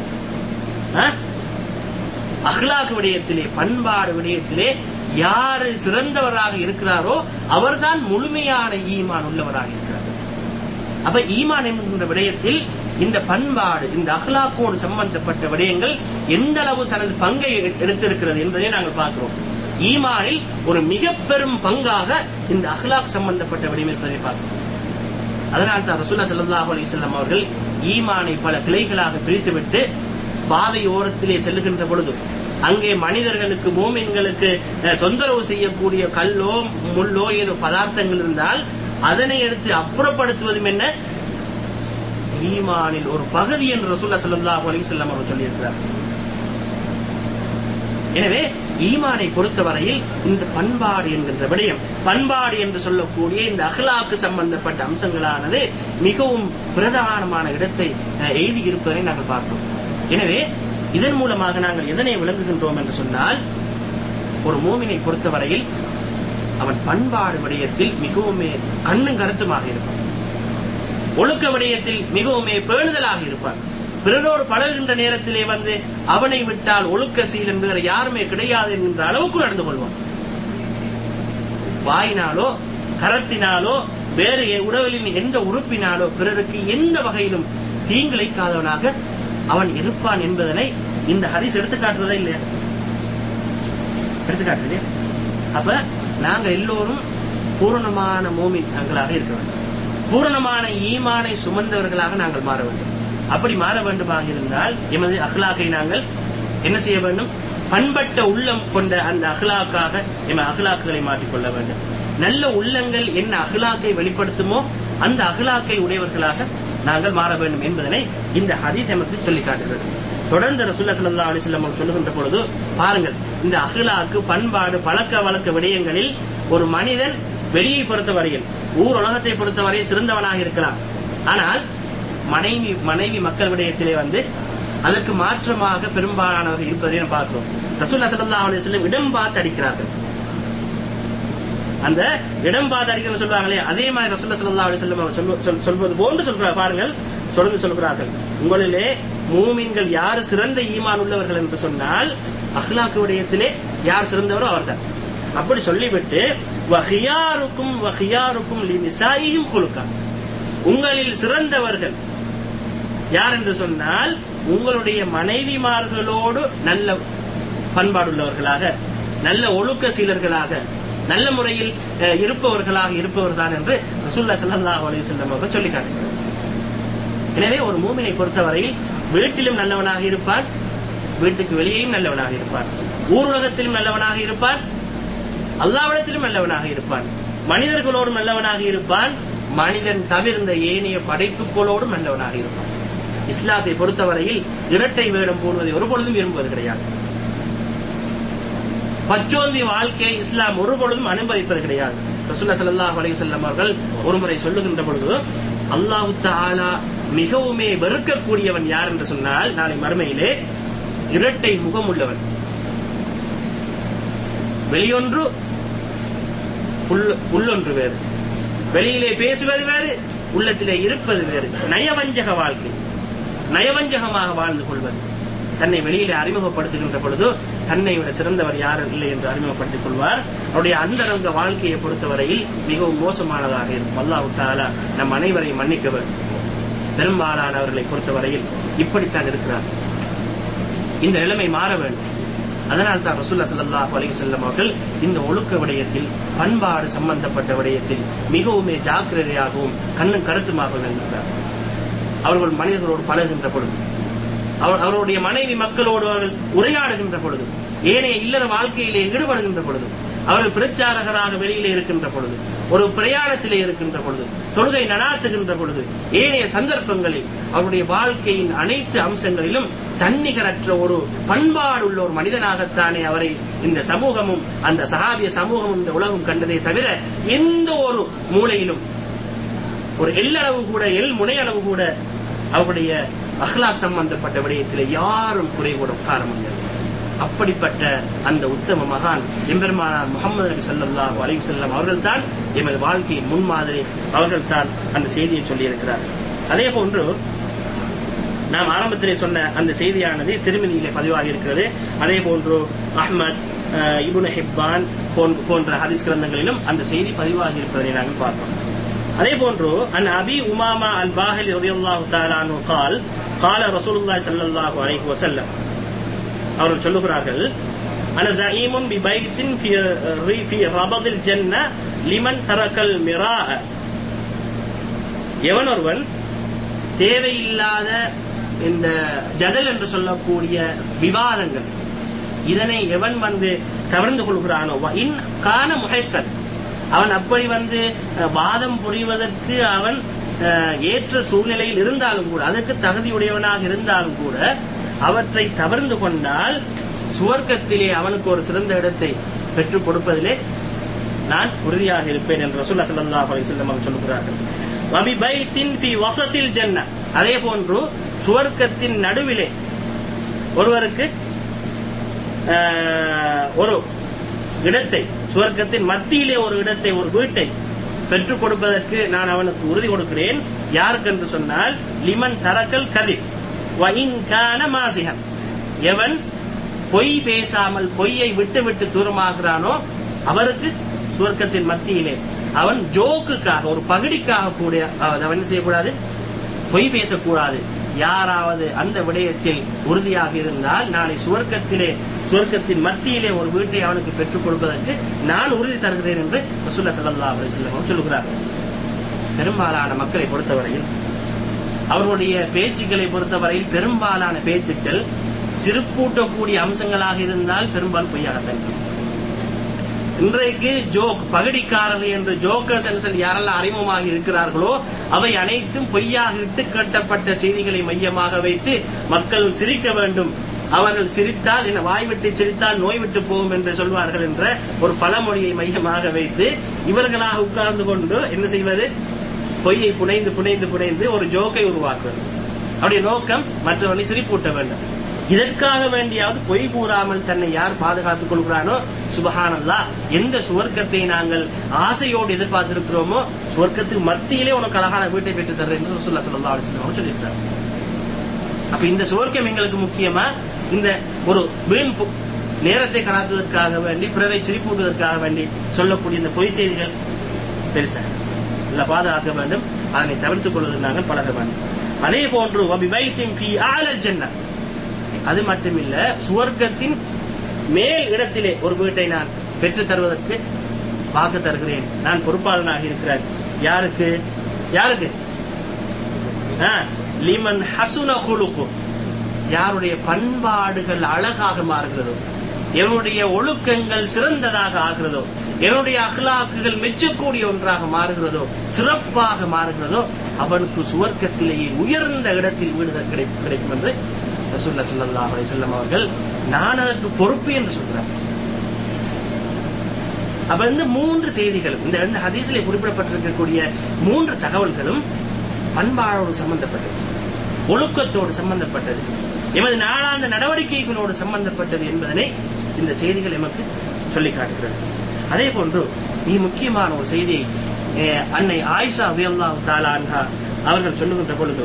அஹ்லாக் விடயத்திலே பண்பாடு விடயத்திலே யாரு சிறந்தவராக இருக்கிறாரோ அவர்தான் முழுமையான ஈமான் உள்ளவராக இருக்கிறார் அப்ப ஈமான் என்கின்ற விடயத்தில் இந்த பண்பாடு இந்த அஹ்லாக்கோடு சம்பந்தப்பட்ட விடயங்கள் எந்த அளவு தனது பங்கை எடுத்திருக்கிறது என்பதை நாங்கள் பார்க்கிறோம் ஈமானில் ஒரு மிக பெரும் பங்காக இந்த அஹ்லாக் சம்பந்தப்பட்ட விடயம் என்பதை பார்க்கிறோம் அதனால் தான் ரசூல்லா ஸல்லல்லாஹு அலைஹி வஸல்லம் அவர்கள் ஈமானை பல கிளைகளாக பிரித்துவிட்டு பாதையோரத்திலே செல்லுகின்ற பொழுது அங்கே மனிதர்களுக்கு மூமின்களுக்கு தொந்தரவு செய்யக்கூடிய கல்லோ முள்ளோ ஏதோ பதார்த்தங்கள் இருந்தால் அதனை எடுத்து அப்புறப்படுத்துவதும் என்ன ஈமானில் ஒரு பகுதி என்று ரசூல்லா ஸல்லல்லாஹு அலைஹி வஸல்லம் அவர்கள் சொல்லியிருக்கிறார் எனவே ஈமானை பொறுத்தவரையில் இந்த பண்பாடு என்கின்ற விடயம் பண்பாடு என்று சொல்லக்கூடிய இந்த அகலாக்கு சம்பந்தப்பட்ட அம்சங்களானது மிகவும் பிரதானமான இடத்தை எய்தி இருப்பதை நாங்கள் பார்க்கிறோம் எனவே இதன் மூலமாக நாங்கள் எதனை விளங்குகின்றோம் என்று சொன்னால் ஒரு மூமினை பொறுத்தவரையில் அவன் பண்பாடு விடயத்தில் மிகவும் கண்ணும் கருத்துமாக இருப்பான் ஒழுக்க விடயத்தில் மிகவும் பேணுதலாக இருப்பான் பிறரோடு பழகுகின்ற நேரத்திலே வந்து அவனை விட்டால் ஒழுக்க சீலன் வேற யாருமே கிடையாது என்கின்ற அளவுக்கு நடந்து கொள்வான் வாயினாலோ கரத்தினாலோ வேறு உடலின் எந்த உறுப்பினாலோ பிறருக்கு எந்த வகையிலும் தீங்கிழைக்காதவனாக அவன் இருப்பான் என்பதனை இந்த ஹரிஸ் எடுத்து காட்டுறதா இல்லையா எடுத்து காட்டுறது அப்ப நாங்க எல்லோரும் பூரணமான மோமின்களாக இருக்க வேண்டும் பூரணமான ஈமானை சுமந்தவர்களாக நாங்கள் மாற வேண்டும் அப்படி மாற வேண்டுமாக இருந்தால் எமது அகலாக்கை நாங்கள் என்ன செய்ய வேண்டும் பண்பட்ட உள்ளம் கொண்ட அந்த அகலாக்காக எமது அகலாக்குகளை மாற்றிக்கொள்ள வேண்டும் நல்ல உள்ளங்கள் என்ன அகலாக்கை வெளிப்படுத்துமோ அந்த அகலாக்கை உடையவர்களாக நாங்கள் மாற வேண்டும் என்பதனை இந்த ஹதீஸ் எமக்கு சொல்லி காட்டுகிறது தொடர்ந்து ரசூல்லா ஸல்லல்லாஹு அலைஹி வஸல்லம் சொல்லுகின்ற பொழுது பாருங்கள் இந்த அகலாக்கு பண்பாடு பழக்க வழக்க விடயங்களில் ஒரு மனிதன் வெளியை பொறுத்தவரையில் ஊர் உலகத்தை பொறுத்தவரை சிறந்தவனாக இருக்கலாம் ஆனால் மனைவி மனைவி மக்கள் விடயத்திலே வந்து அதற்கு மாற்றமாக பெரும்பாலானவர்கள் இருப்பதை நாம் பார்க்கிறோம் ரசூல்லா ஸல்லல்லாஹு அலைஹி வஸல்லம் இடம் பார்த்து அடிக்கிறார்கள் அந்த இடம் பார்த்து அடிக்கணும்னு சொல்றாங்களே அதே மாதிரி ரசூல்லா ஸல்லல்லாஹு அலைஹி வஸல்லம் அவர் சொல்லு- சொல்- சொல்வது போன்று சொல்கிறார் பாருங்கள் தொடர்ந்து சொல்கிறார்கள் உங்களிலே மூமின்கள் யார் சிறந்த ஈமான் உள்ளவர்கள் என்று சொன்னால் அஹ்லாக்கு விடயத்திலே யார் சிறந்தவரோ அவர்தான் அப்படி சொல்லிவிட்டு வஹியாருக்கும் வஹியாருக்கும் லினிசாயியும் குலுக்கா உங்களில் சிறந்தவர்கள் யார் என்று சொன்னால் உங்களுடைய மனைவிமார்களோடு நல்ல பண்பாடுள்ளவர்களாக நல்ல ஒழுக்க சீலர்களாக நல்ல முறையில் அஹ், இருப்பவர்களாக இருப்பவர்தான் என்று ரசூல்லா ஸல்லல்லாஹு அலைஹி வஸல்லம் அவர்கள் சொல்லி காட்டுகிறார் எனவே ஒரு மூமினை பொறுத்தவரையில் வீட்டிலும் நல்லவனாக இருப்பான் வீட்டுக்கு வெளியேயும் நல்லவனாக இருப்பான் ஊருலகத்திலும் நல்லவனாக இருப்பான் அல்லாவிடத்திலும் நல்லவனாக இருப்பான் மனிதர்களோடும் நல்லவனாக இருப்பான் மனிதன் தவிர்ந்த ஏனைய படைப்புகளோடும் நல்லவனாக இருப்பான் இஸ்லாத்தை பொறுத்தவரையில் இரட்டை வேடம் போடுவதை ஒருபொழுதும் விரும்புவது கிடையாது பச்சோந்தி வாழ்க்கையை இஸ்லாம் ஒருபொழுதும் அனுமதிப்பது கிடையாது ரசூல்லா ஸல்லல்லாஹு அலைஹி வஸல்லம் அவர்கள் ஒருமுறை சொல்லுகின்ற பொழுது அல்லாஹு தஆலா மிகவுமே வெறுக்கக்கூடியவன் யார் என்று சொன்னால் நாளை மறுமையிலே இரட்டை முகம் உள்ளவன் வெளியொன்று உள்ள- உள்ளொன்று வேறு வெளியிலே பேசுவது வேறு உள்ளத்திலே இருப்பது வேறு நயவஞ்சக வாழ்க்கை நயவஞ்சகமாக வாழ்ந்து கொள்வது தன்னை வெளியிலே அறிமுகப்படுத்துகின்ற பொழுது தன்னை விட சிறந்தவர் யாரும் இல்லை என்று அறிமுகப்படுத்திக் கொள்வார் அவருடைய அந்தரங்க வாழ்க்கையை பொறுத்தவரையில் மிகவும் மோசமானதாக இருக்கும் அல்லாஹ் தாலா நம் அனைவரையும் மன்னிக்க வேண்டும் பெரும்பாலானவர்களை பொறுத்தவரையில் இப்படித்தான் இருக்கிறார் இந்த நிலைமை மாற வேண்டும் அதனால் தான் ரசூல்லா ஸல்லல்லாஹு அலைஹி வஸல்லம் அவர்கள் இந்த ஒழுக்க விடயத்தில் பண்பாடு சம்பந்தப்பட்ட விடயத்தில் மிகவுமே ஜாக்கிரதையாகவும் கண்ணும் கருத்துமாக விளங்குகிறார் அவர்கள் மனிதர்களோடு பழகுகின்ற பொழுது அவர் அவருடைய மனைவி மக்களோடு அவர்கள் உரையாடுகின்ற பொழுது ஏனைய இல்லற வாழ்க்கையிலே ஈடுபடுகின்ற பொழுது அவர்கள் பிரச்சாரகராக வெளியிலே இருக்கின்ற பொழுது ஒரு பிரயாணத்திலே இருக்கின்ற பொழுது தொழுகை நடாத்துகின்ற பொழுது ஏனைய சந்தர்ப்பங்களில் அவருடைய வாழ்க்கையின் அனைத்து அம்சங்களிலும் தன்னிகரற்ற ஒரு பண்பாடு உள்ள ஒரு மனிதனாகத்தானே அவரை இந்த சமூகமும் அந்த சகாபிய சமூகமும் இந்த உலகம் கண்டதே தவிர எந்த ஒரு மூலையிலும் ஒரு எல்லளவு கூட எல் முனையளவு கூட அவருடைய அஹ்லாக் சம்பந்தப்பட்ட விடயத்தில் யாரும் குறை கூட உட்கார முடியாது அப்படிப்பட்ட அந்த உத்தம மகான் எம்பெருமானார் முகமது நபி ஸல்லல்லாஹு அலைஹி வஸல்லம் அவர்கள்தான் எமது வாழ்க்கையின் முன்மாதிரி அவர்கள்தான் அந்த செய்தியை சொல்லியிருக்கிறார் அதே போன்று நாம் ஆரம்பத்திலே சொன்ன அந்த செய்தியானது திருமதியிலே பதிவாகி இருக்கிறது அதே போன்று அஹ்மத் அஹ், இப்னு ஹிப்பான் போன்ற- போன்ற ஹதீஸ் கிரந்தங்களிலும் அந்த செய்தி பதிவாகி இருப்பதை நாங்கள் பார்த்தோம் அதே போன்று அன் அபி உமாமா அல் பாஹிலி ரலியல்லாஹு தஆலா அன்ஹு قال قال رسول الله صلى الله عليه وسلم அவர்கள் சொல்லுகிறார்கள் அன زعيم ببيت في في ربض الجنة لمن ترك المراء எவன் ஒருவன் தேவையில்லாத இந்த ஜதல் என்று சொல்லக்கூடிய விவாதங்கள் இதனை எவன் வந்து கவர்ந்து கொள்கிறானோ வ இன் கான முகைக்கன் அவன் அப்படி வந்து அஹ், வாதம் புரிவதற்கு அவன் அஹ், ஏற்ற சூழ்நிலையில் இருந்தாலும் கூட அதற்கு தகுதியுடையவனாக இருந்தாலும் கூட அவற்றை தவிர்ந்து கொண்டால் சுவர்க்கத்திலே அவனுக்கு ஒரு சிறந்த இடத்தை பெற்றுக் கொடுப்பதிலே நான் உறுதியாக இருப்பேன் என்று ரசூல்லா ஸல்லல்லாஹு அலைஹி வஸல்லம் அவர்கள் சொல்லுகிறார்கள் வபி பைத்தின் ஃபி வசத்தில் ஜன்ன அதே போன்று சுவர்க்கத்தின் நடுவிலே ஒருவருக்கு ஆஹ், ஒரு இடத்தை சுவர்க்கத்தின் மத்தியிலே ஒரு இடத்தை ஒரு வீட்டை பெற்றுக் கொடுப்பதற்கு நான் அவனுக்கு உறுதி கொடுக்கிறேன் யாருக்கு என்று சொன்னால் லிமன் தரக்கல் கதிப் வஇன் கான மாசிகன் எவன் பொய் பேசாமல் பொய்யை விட்டு விட்டு தூரமாகிறானோ அவருக்கு சுவர்க்கத்தின் மத்தியிலே அவன் ஜோக்குக்காக ஒரு பகுடிக்காக கூட அதாவது அவன் என்ன செய்யக்கூடாது பொய் பேசக்கூடாது யாராவது அந்த விடயத்தில் உறுதியாக இருந்தால் நாளை சுவர்க்கத்திலே சுவர்க்கத்தின் மத்தியிலே ஒரு வீட்டை அவனுக்கு பெற்றுக் கொடுப்பதற்கு நான் உறுதி தருகிறேன் என்று ரசூல்லா ஸல்லல்லாஹு அலைஹி வஸல்லம் சொல்லுகிறார் பெரும்பாலான மக்களை பொறுத்தவரையில் அவர்களுடைய பேச்சுக்களை பொறுத்தவரையில் பெரும்பாலான பேச்சுக்கள் சிறுப்பூட்டக்கூடிய அம்சங்களாக இருந்தால் பெரும்பாலும் பொய்யாகத்தான் இருக்கும். இன்றைக்கு ஜோக் பகடிக்காரர்கள் என்று ஜோக்கர்ஸ் என்று சொல்லி யாரெல்லாம் அறிமுகமாக இருக்கிறார்களோ அவை அனைத்தும் பொய்யாக இட்டு கட்டப்பட்ட செய்திகளை மையமாக வைத்து மக்கள் சிரிக்க வேண்டும் அவர்கள் சிரித்தால் என்ன வாய் விட்டு சிரித்தால் நோய் விட்டு போகும் என்று சொல்வார்கள் என்ற ஒரு பழமொழியை மையமாக வைத்து இவர்களாக உட்கார்ந்து கொண்டு என்ன செய்வது பொய்யை புனைந்து புனைந்து புனைந்து ஒரு ஜோக்கை உருவாக்குவது அவருடைய நோக்கம் மற்றவனை சிரிப்பூட்ட வேண்டும் இதற்காக வேண்டியாவது பொய் கூறாமல் தன்னை யார் பாதுகாத்துக் கொள்கிறானோ சுபஹானல்லா எந்த சுவர்க்கத்தை நாங்கள் ஆசையோடு எதிர்பார்த்திருக்கிறோமோ சுவர்க்கத்துக்கு மத்தியிலே உனக்கு அழகான வீட்டை பெற்று தர்றேன் என்று ரசூலுல்லாஹி ஸல்லல்லாஹு அலைஹி வஸல்லம் சொல்லியிருக்கார் அப்ப இந்த சுவர்க்கம் எங்களுக்கு முக்கியமா இந்த ஒரு வீண் பு- நேரத்தை கணாத்துவதற்காக வேண்டி பிறரை சிரிப்பூட்டுவதற்காக வேண்டி சொல்லக்கூடிய இந்த பொய் செய்திகள் பெருசா இல்ல பாதுகாக்க வேண்டும் அதனை தவிர்த்துக் கொள்வதற்கு நாங்கள் பழக வேண்டும் அதே போன்று வபிவைத்தின் ஃபீ ஆலல் ஜன்னத் அது மட்டுமில்ல சுவர்க்கத்தின் மேல் இடத்திலே ஒரு வீட்டை நான் பெற்று தருவதற்கு வாக்கு தருகிறேன் நான் பொறுப்பாளனாக இருக்கிறேன் யாருக்கு யாருக்கு ஆ, லிமன் ஹசுன குலுக்கு யாருடைய பண்பாடுகள் அழகாக மாறுகிறதோ எவனுடைய ஒழுக்கங்கள் சிறந்ததாக ஆகிறதோ எவனுடைய அகலாக்குகள் மெச்சக்கூடிய ஒன்றாக மாறுகிறதோ சிறப்பாக மாறுகிறதோ அவனுக்கு சுவர்க்கத்திலேயே உயர்ந்த இடத்தில் வீடுதல் கிடை- கிடைக்கும் என்று ரசூல்லா ஸல்லல்லாஹு அலைஹி வஸல்லம் அவர்கள் நான் அதற்கு பொறுப்பு என்று சொல்கிறார் அப்ப இந்த மூன்று செய்திகளும் இந்த இந்த ஹதீஸிலே குறிப்பிடப்பட்டிருக்கக்கூடிய மூன்று தகவல்களும் பண்பாடோடு சம்பந்தப்பட்டது ஒழுக்கத்தோடு சம்பந்தப்பட்டது எமது நாளாந்த நடவடிக்கைகளோடு சம்பந்தப்பட்டது என்பதனை இந்த செய்திகள் எமக்கு சொல்லி காட்டுகிறது அதே போன்று மிக முக்கியமான ஒரு செய்தியை அஹ், அன்னை ஆயிஷா அபியல்லாஹு தாலா அன்ஹா அவர்கள் சொல்லுகின்ற பொழுது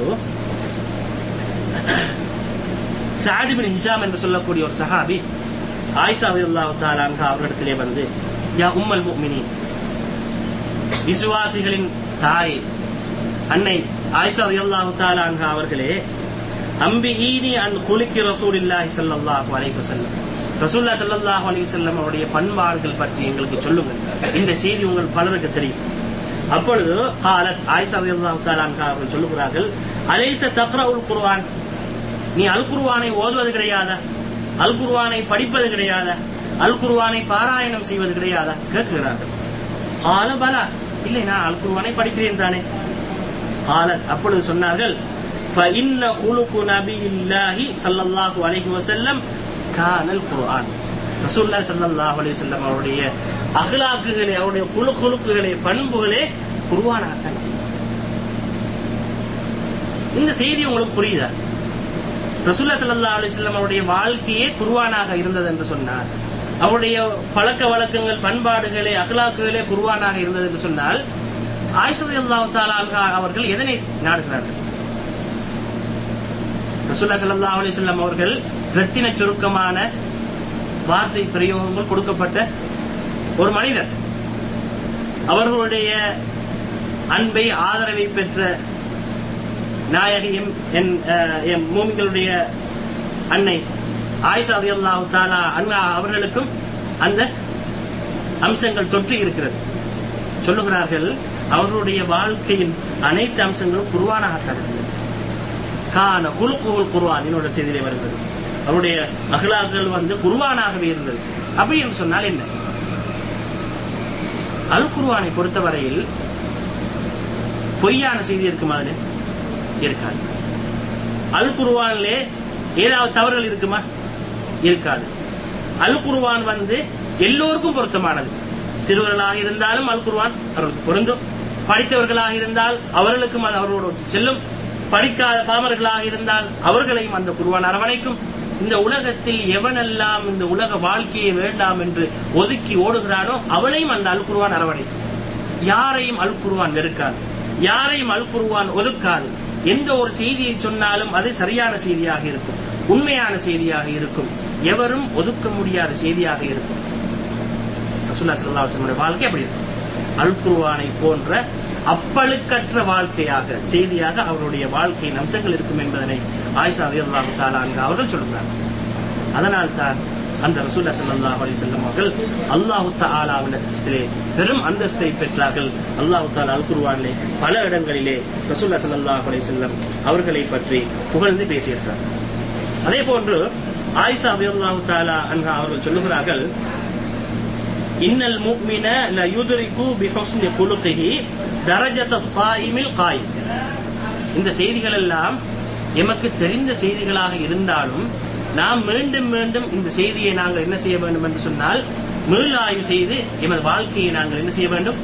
சாதிபின் ஹிஷாம் என்று சொல்லக்கூடிய ஒரு சஹாபி ஆயிஷா அல்லாஹ் தாலான்ஹா அவரிடத்திலே வந்து யா உம்மல் முஃமினீன் விசுவாசிகளின் தாய் அன்னை ஆயிஷா அல்லாஹ் தாலான்ஹா அவர்களே அம்பிஈனி அன் குலுக்கி ரசூலில்லாஹி ஸல்லல்லாஹு அலைஹி வஸல்லம் ரசூல்லா ஸல்லல்லாஹு அலைஹி வஸல்லம் அவருடைய பண்பாடுகள் பற்றி எங்களுக்கு சொல்லுங்கள் இந்த செய்தி உங்கள் பலருக்கு தெரியும் அப்பொழுது காலத் ஆயிஷா ரலியல்லாஹு தஆலா அன்ஹா அவர்கள் சொல்லுகிறார்கள் அலைஸ தக்ரவுல் குர்ஆன் நீ அல் குர்ஆனை ஓதுவது கிடையாதா அல் குர்ஆனை படிப்பது கிடையாதா அல் குர்ஆனை பாராயணம் செய்வது கிடையாதா கேட்கிறார்கள் கால பலா இல்லை நான் அல் குர்ஆனை படிக்கிறேன் தானே காலத் அப்பொழுது சொன்னார்கள் فإن خلق نبي الله صلى الله عليه وسلم كان القرآن ரசூல்லா ஸல்லல்லாஹு அலைஹி வஸல்லம் அவருடைய அகலாக்குகளே அவருடைய குழு குழுக்குகளே பண்புகளே குர்ஆனாக இந்த செய்தி உங்களுக்கு புரியுதா ரசூல்லா ஸல்லல்லாஹு அலைஹி வஸல்லம் அவருடைய வாழ்க்கையே குர்ஆனாக இருந்தது என்று சொன்னார் அவருடைய பழக்க வழக்கங்கள் பண்பாடுகளே அகலாக்குகளே குர்ஆனாக இருந்தது என்று சொன்னால் ஆயிஷா ரலியல்லாஹு தஆலா அன்ஹா அவர்கள் எதனை நாடுகிறார்கள் ரசூல்லா ஸல்லல்லாஹு அலைஹி வஸல்லம் அவர்கள் ரத்தின சுருக்கமான வார்த்தை பிரயோகங்கள் கொடுக்கப்பட்ட ஒரு மனிதர் அவர்களுடைய அன்பை ஆதரவை பெற்ற நாயகியும் என் அஹ், என் மூமிகளுடைய அன்னை ஆயிஷா ரலியல்லாஹு தஆலா அன்ஹா அவர்களுக்கும் அந்த அம்சங்கள் தொற்றி இருக்கிறது சொல்லுகிறார்கள் அவர்களுடைய வாழ்க்கையின் அனைத்து அம்சங்களும் குருவானாக கருதுகிறது கான குலுக்குல் குர்ஆன் என்னோட செய்தியிலே வருகிறது அவருடைய அகலாக்கள் வந்து குர்ஆனாகவே இருந்தது அப்படி என்று சொன்னால் என்ன அல் குர்ஆனை பொறுத்தவரையில் பொய்யான செய்தி இருக்குமா அதுல இருக்காது அல் குர்ஆனிலே ஏதாவது தவறுகள் இருக்குமா இருக்காது அல் குர்ஆன் வந்து எல்லோருக்கும் பொருத்தமானது சிறுவர்களாக இருந்தாலும் அல் குர்ஆன் அவர்களுக்கு பொருந்தும் படித்தவர்களாக இருந்தால் அவர்களுக்கும் அது அவர்களோடு செல்லும் படிக்காத பாமர்களாக இருந்தால் அவர்களையும் அந்த குருவான் அரவணைக்கும் இந்த உலகத்தில் எவனெல்லாம் இந்த உலக வாழ்க்கையை வேண்டாம் என்று ஒதுக்கி ஓடுகிறானோ அவனையும் அந்த அல் குருவான் அரவணைக்கும் யாரையும் அல் குருவான் வெறுக்காது யாரையும் அல் குருவான் ஒதுக்காது எந்த ஒரு செய்தியை சொன்னாலும் அது சரியான செய்தியாக இருக்கும் உண்மையான செய்தியாக இருக்கும் எவரும் ஒதுக்க முடியாத செய்தியாக இருக்கும் ரசூல்லா ஸல்லல்லாஹு அலைஹி வஸல்லம் வாழ்க்கை அப்படி இருக்கும் அல் குர்ஆனை போன்ற அப்பழுக்கற்ற வாழ்க்கையாக செய்தியாக அவருடைய வாழ்க்கையின் அம்சங்கள் இருக்கும் என்பதனை ஆயிஷா ரலியல்லாஹு தஆலா அன்ஹா அவர்கள் சொல்கிறார் அதனால் தான் அந்த ரசூல்லா ஸல்லல்லாஹு அலைஹி வஸல்லம் அவர்கள் அல்லாஹ் தஆலாவிடத்திலே பெரும் அந்தஸ்தை பெற்றார்கள் அல்லாஹ் தஆலா அல் குர்ஆனிலே பல இடங்களிலே ரசூல்லா ஸல்லல்லாஹு அலைஹி வஸல்லம் அவர்களை பற்றி புகழ்ந்து பேசியிருக்கிறார் அதே போன்று ஆயிஷா ரலியல்லாஹு தஆலா அன்ஹா அவர்கள் சொல்லுகிறார்கள் இன்னல் முஃமின ல யுத்ரிகு பிஹுஸ்னி குலுகிஹி தரஜத ஸாயிமில் காயிம் இந்த செய்திகள் எல்லாம் எமக்கு தெரிந்த செய்திகளாக இருந்தாலும் நாம் மீண்டும் மீண்டும் இந்த செய்தியை நாங்கள் என்ன செய்ய வேண்டும் என்று சொன்னால் மீளாய்வு செய்து எமது வாழ்க்கையை நாங்கள் என்ன செய்ய வேண்டும்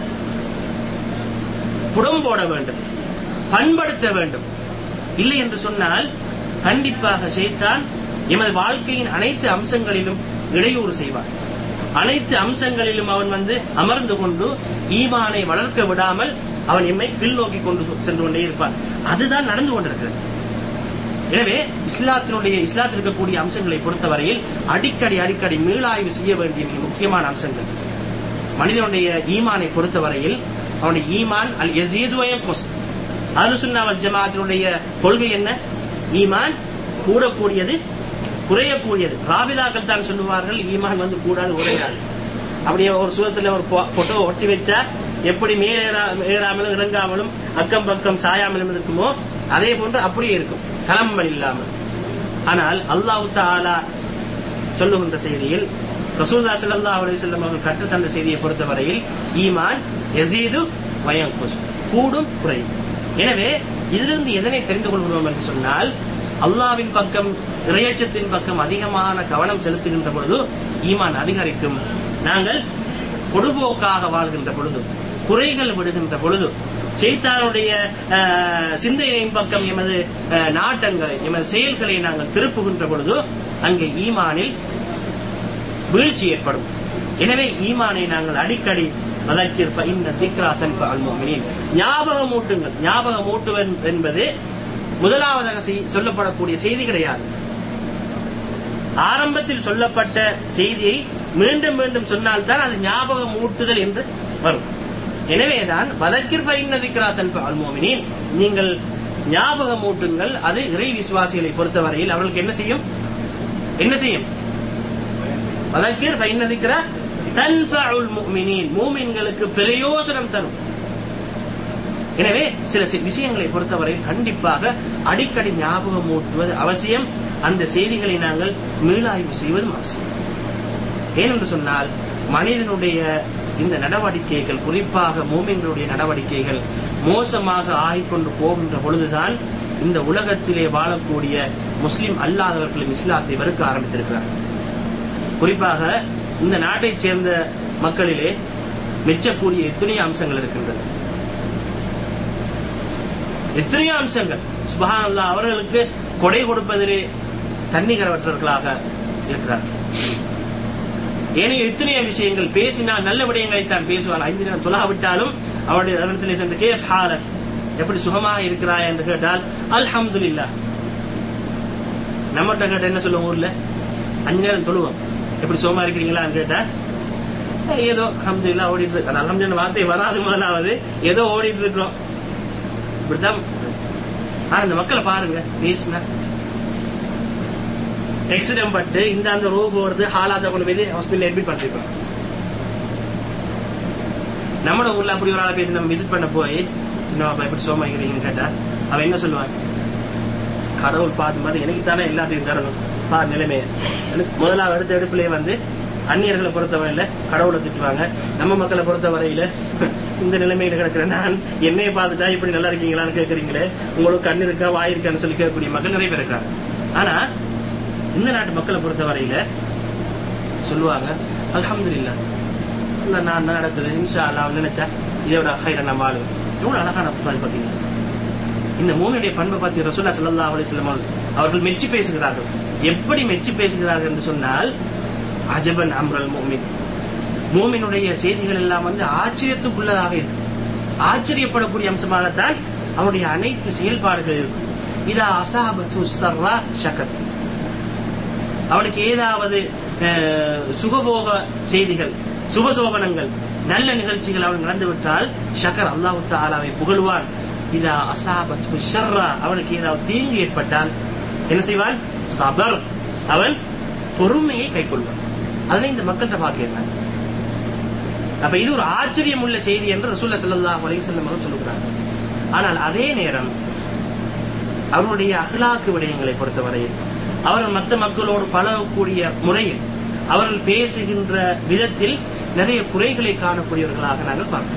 புடம்போட வேண்டும் பண்படுத்த வேண்டும் இல்லை என்று சொன்னால் கண்டிப்பாக ஷைத்தான் எமது வாழ்க்கையின் அனைத்து அம்சங்களிலும் இடையூறு செய்வான் அனைத்து அம்சங்களிலும் அவன் வந்து அமர்ந்து கொண்டு ஈமானை வளர்க்க விடாமல் அவன் எம்மை கீழ்நோக்கி கொண்டு சென்று கொண்டே இருப்பான் அதுதான் நடந்து கொண்டிருக்கிறது எனவே இஸ்லாத்தினுடைய இஸ்லாத்தில் இருக்கக்கூடிய அம்சங்களை பொறுத்தவரையில் அடிக்கடி அடிக்கடி மீளாய்வு செய்ய வேண்டிய மிக முக்கியமான அம்சங்கள் மனிதனுடைய ஈமானை பொறுத்தவரையில் அவனுடைய ஈமான் அல் எசீதுவயம் கொஸ் அலுசுன்னாவல் ஜமாத்தினுடைய கொள்கை என்ன ஈமான் கூடக்கூடியது குறையக்கூடியது ராபிதாக்கள் தான் சொல்லுவார்கள் ஈமான் வந்து கூடாது உரையாது அப்படியே ஒரு சுகத்துல ஒரு போட்டோ ஒட்டி வச்சா எப்படி மேலேறா ஏறாமலும் இறங்காமலும் அக்கம் பக்கம் சாயாமலும் இருக்குமோ அதே போன்று அப்படியே இருக்கும் களம்பல் இல்லாமல் ஆனால் அல்லாஹு தாலா சொல்லுகின்ற செய்தியில் ரசூல்லா ஸல்லல்லாஹு அலைஹி வஸல்லம் அவர்கள் கற்றுத் தந்த செய்தியை பொறுத்தவரையில் ஈமான் யசீது வயங்குஸ் கூடும் குறையும் எனவே இதிலிருந்து எதனை தெரிந்து கொள்கிறோம் என்று சொன்னால் அல்லாவின் பக்கம் இறையச்சத்தின் பக்கம் அதிகமான கவனம் செலுத்துகின்ற பொழுது ஈமான் அதிகரிக்கும் நாங்கள் பொடுபோக்காக வாழ்கின்ற பொழுது குறைகள் விடுகின்ற பொழுது செய்தானுடைய சிந்தையின் பக்கம் எமது அஹ், நாட்டங்களை எமது செயல்களை நாங்கள் திருப்புகின்ற பொழுது அங்கே ஈமானில் வீழ்ச்சி ஏற்படும் எனவே ஈமானை நாங்கள் அடிக்கடி வதக்கிற்ப இந்த திக்ரா தன்ப அல்மோமினின் ஞாபகம் ஊட்டுங்கள் ஞாபகம் ஊட்டுவன் என்பது முதலாவதாக செய்- சொல்லப்படக்கூடிய செய்தி கிடையாது ஆரம்பத்தில் சொல்லப்பட்ட செய்தியை மீண்டும் மீண்டும் சொன்னால்தான் அது ஞாபகம் ஊட்டுதல் என்று வரும் எனவேதான் வதக்கிற்ப இன்ன திக்ரா தன்ப அல்மோமினின் நீங்கள் ஞாபகமூட்டுங்கள் அது இறை விசுவாசிகளை பொறுத்தவரையில் அவர்களுக்கு என்ன செய்யும் என்ன செய்யும் வதக்கிர் பைனதிக்கிற தன்ஃபஉல் முஃமினீன் மூமின்களுக்கு பிரயோஜனம் தரும் எனவே சில சி- விஷயங்களை பொறுத்தவரை கண்டிப்பாக அடிக்கடி ஞாபகம் ஊட்டுவது அவசியம் அந்த செய்திகளை நாங்கள் மீளாய்வு செய்வதும் அவசியம் ஏனென்று சொன்னால் மனிதனுடைய இந்த நடவடிக்கைகள் குறிப்பாக மூமின்களுடைய நடவடிக்கைகள் மோசமாக ஆகிக்கொண்டு போகின்ற பொழுதுதான் இந்த உலகத்திலே வாழக்கூடிய முஸ்லிம் அல்லாதவர்களும் இஸ்லாத்தை வெறுக்க ஆரம்பித்திருக்கிறார்கள் குறிப்பாக இந்த நாட்டைச் சேர்ந்த மக்களிலே மெச்சக்கூடிய எத்தனையோ அம்சங்கள் இருக்கின்றது எத்தனையோ அம்சங்கள் சுபஹானல்லாஹ் அவர்களுக்கு கொடை கொடுப்பதிலே தன்னிகரவற்றவர்களாக இருக்கிறார்கள் ஏனைய எத்தனையோ விஷயங்கள் பேசினால் நல்ல விடயங்களை தான் பேசுவார் ஐந்து நேரம் தொழாவிட்டாலும் அவருடைய இடத்திலே சென்று கே ஹாலர் எப்படி சுகமாக இருக்கிறாய் என்று கேட்டால் அல்ஹம்துலில்லாஹ் நம்மகிட்ட கேட்ட என்ன சொல்லுவோம் ஊர்ல அஞ்சு நேரம் தொழுவோம் எப்படி சுகமா இருக்கிறீங்களான்னு கேட்டா "ஏய், ஏதோ அல்ஹம்துலில்லாஹ் ஓடிட்டு இருக்கு அந்த அல்ஹம்துலில்லாஹ் வார்த்தை வராது முதலாவது ஏதோ ஓடிட்டு இருக்கிறோம் இப்படித்தான் ஆனா இந்த மக்களை பாருங்க பேசினா எக்ஸிடென்ட் பட்டு இந்த அந்த ரோ போறது ஹாலாத கொண்டு போய் ஹாஸ்பிட்டல் அட்மிட் பண்ணிருக்கோம் நம்மளோட ஊர்ல அப்படி ஒரு ஆளை போய் நம்ம விசிட் பண்ண போய் இன்னும் அப்ப எப்படி சோமாக்கிறீங்கன்னு கேட்டா அவன் என்ன சொல்லுவான் கடவுள் பார்த்து மாதிரி எனக்கு தானே எல்லாத்தையும் தரணும் பா நிலைமையை எனக்கு முதலாவது அடுத்த எடுப்புலயே வந்து அந்நியர்களை பொறுத்தவரையில கடவுளை திட்டுவாங்க நம்ம மக்களை பொறுத்தவரையில இந்த நிலைமையில கிடக்கிற நான் என்னைய பார்த்துட்டா இப்படி நல்லா இருக்கீங்களான்னு கேக்குறீங்களே உங்களுக்கு கண்ணு இருக்கா வாய் இருக்கான்னு சொல்லி கேட்கக்கூடிய மக்கள் நிறைய பேர் இருக்காங்க ஆனா இந்த நாட்டு மக்களை பொறுத்தவரையில சொல்லுவாங்க அல்ஹம்துலில்லாஹ் இல்ல நான் என்ன நடக்குது இன்ஷா அல்லாஹ் நினைச்சா இதோட ஹைர நம்ம ஆளு எவ்வளவு அழகான பாது பாத்தீங்களா இந்த மூணுடைய பண்பை பத்தி ரசூல்லா ஸல்லல்லாஹு அலைஹி வஸல்லம் அவர்கள் அவர்கள் மெச்சி பேசுகிறார்கள் எப்படி மெச்சி பேசுகிறார்கள் என்று சொன்னால் அஜபன் அம்ரல் மூமின் மூமினுடைய செய்திகள் எல்லாம் வந்து ஆச்சரியத்துக்குள்ளதாக இருக்கும் ஆச்சரியப்படக்கூடிய அம்சமாகத்தான் அவருடைய அனைத்து செயல்பாடுகள் இருக்கும் இதா அசாபத்து சர்ரா ஷகத் அவனுக்கு ஏதாவது அஹ், சுகபோக செய்திகள் சுபசோபனங்கள் நல்ல நிகழ்ச்சிகள் அவன் நடந்துவிட்டால் ஷக்கர் அல்லாஹு தாலாவை புகழுவான் இதா அசாபத் ஷர்ரா அவனுக்கு ஏதாவது தீங்கு ஏற்பட்டால் என்ன செய்வான் சபர் அவன் பொறுமையை கைக்கொள்வான் அதனை இந்த மக்கள்கிட்ட பார்க்கிறான் அப்ப இது ஒரு ஆச்சரியம் உள்ள செய்தி என்று ரசூல்லா ஸல்லல்லாஹு அலைஹி வஸல்லம் அவர்கள் சொல்லுகிறார் ஆனால் அதே நேரம் அவருடைய அகலாக்கு விடயங்களை பொறுத்தவரையில் அவர்கள் மற்ற மக்களோடு பழகக்கூடிய முறையில் அவர்கள் பேசுகின்ற விதத்தில் நிறைய குறைகளை காணக்கூடியவர்களாக நாங்கள் பார்க்கிறோம்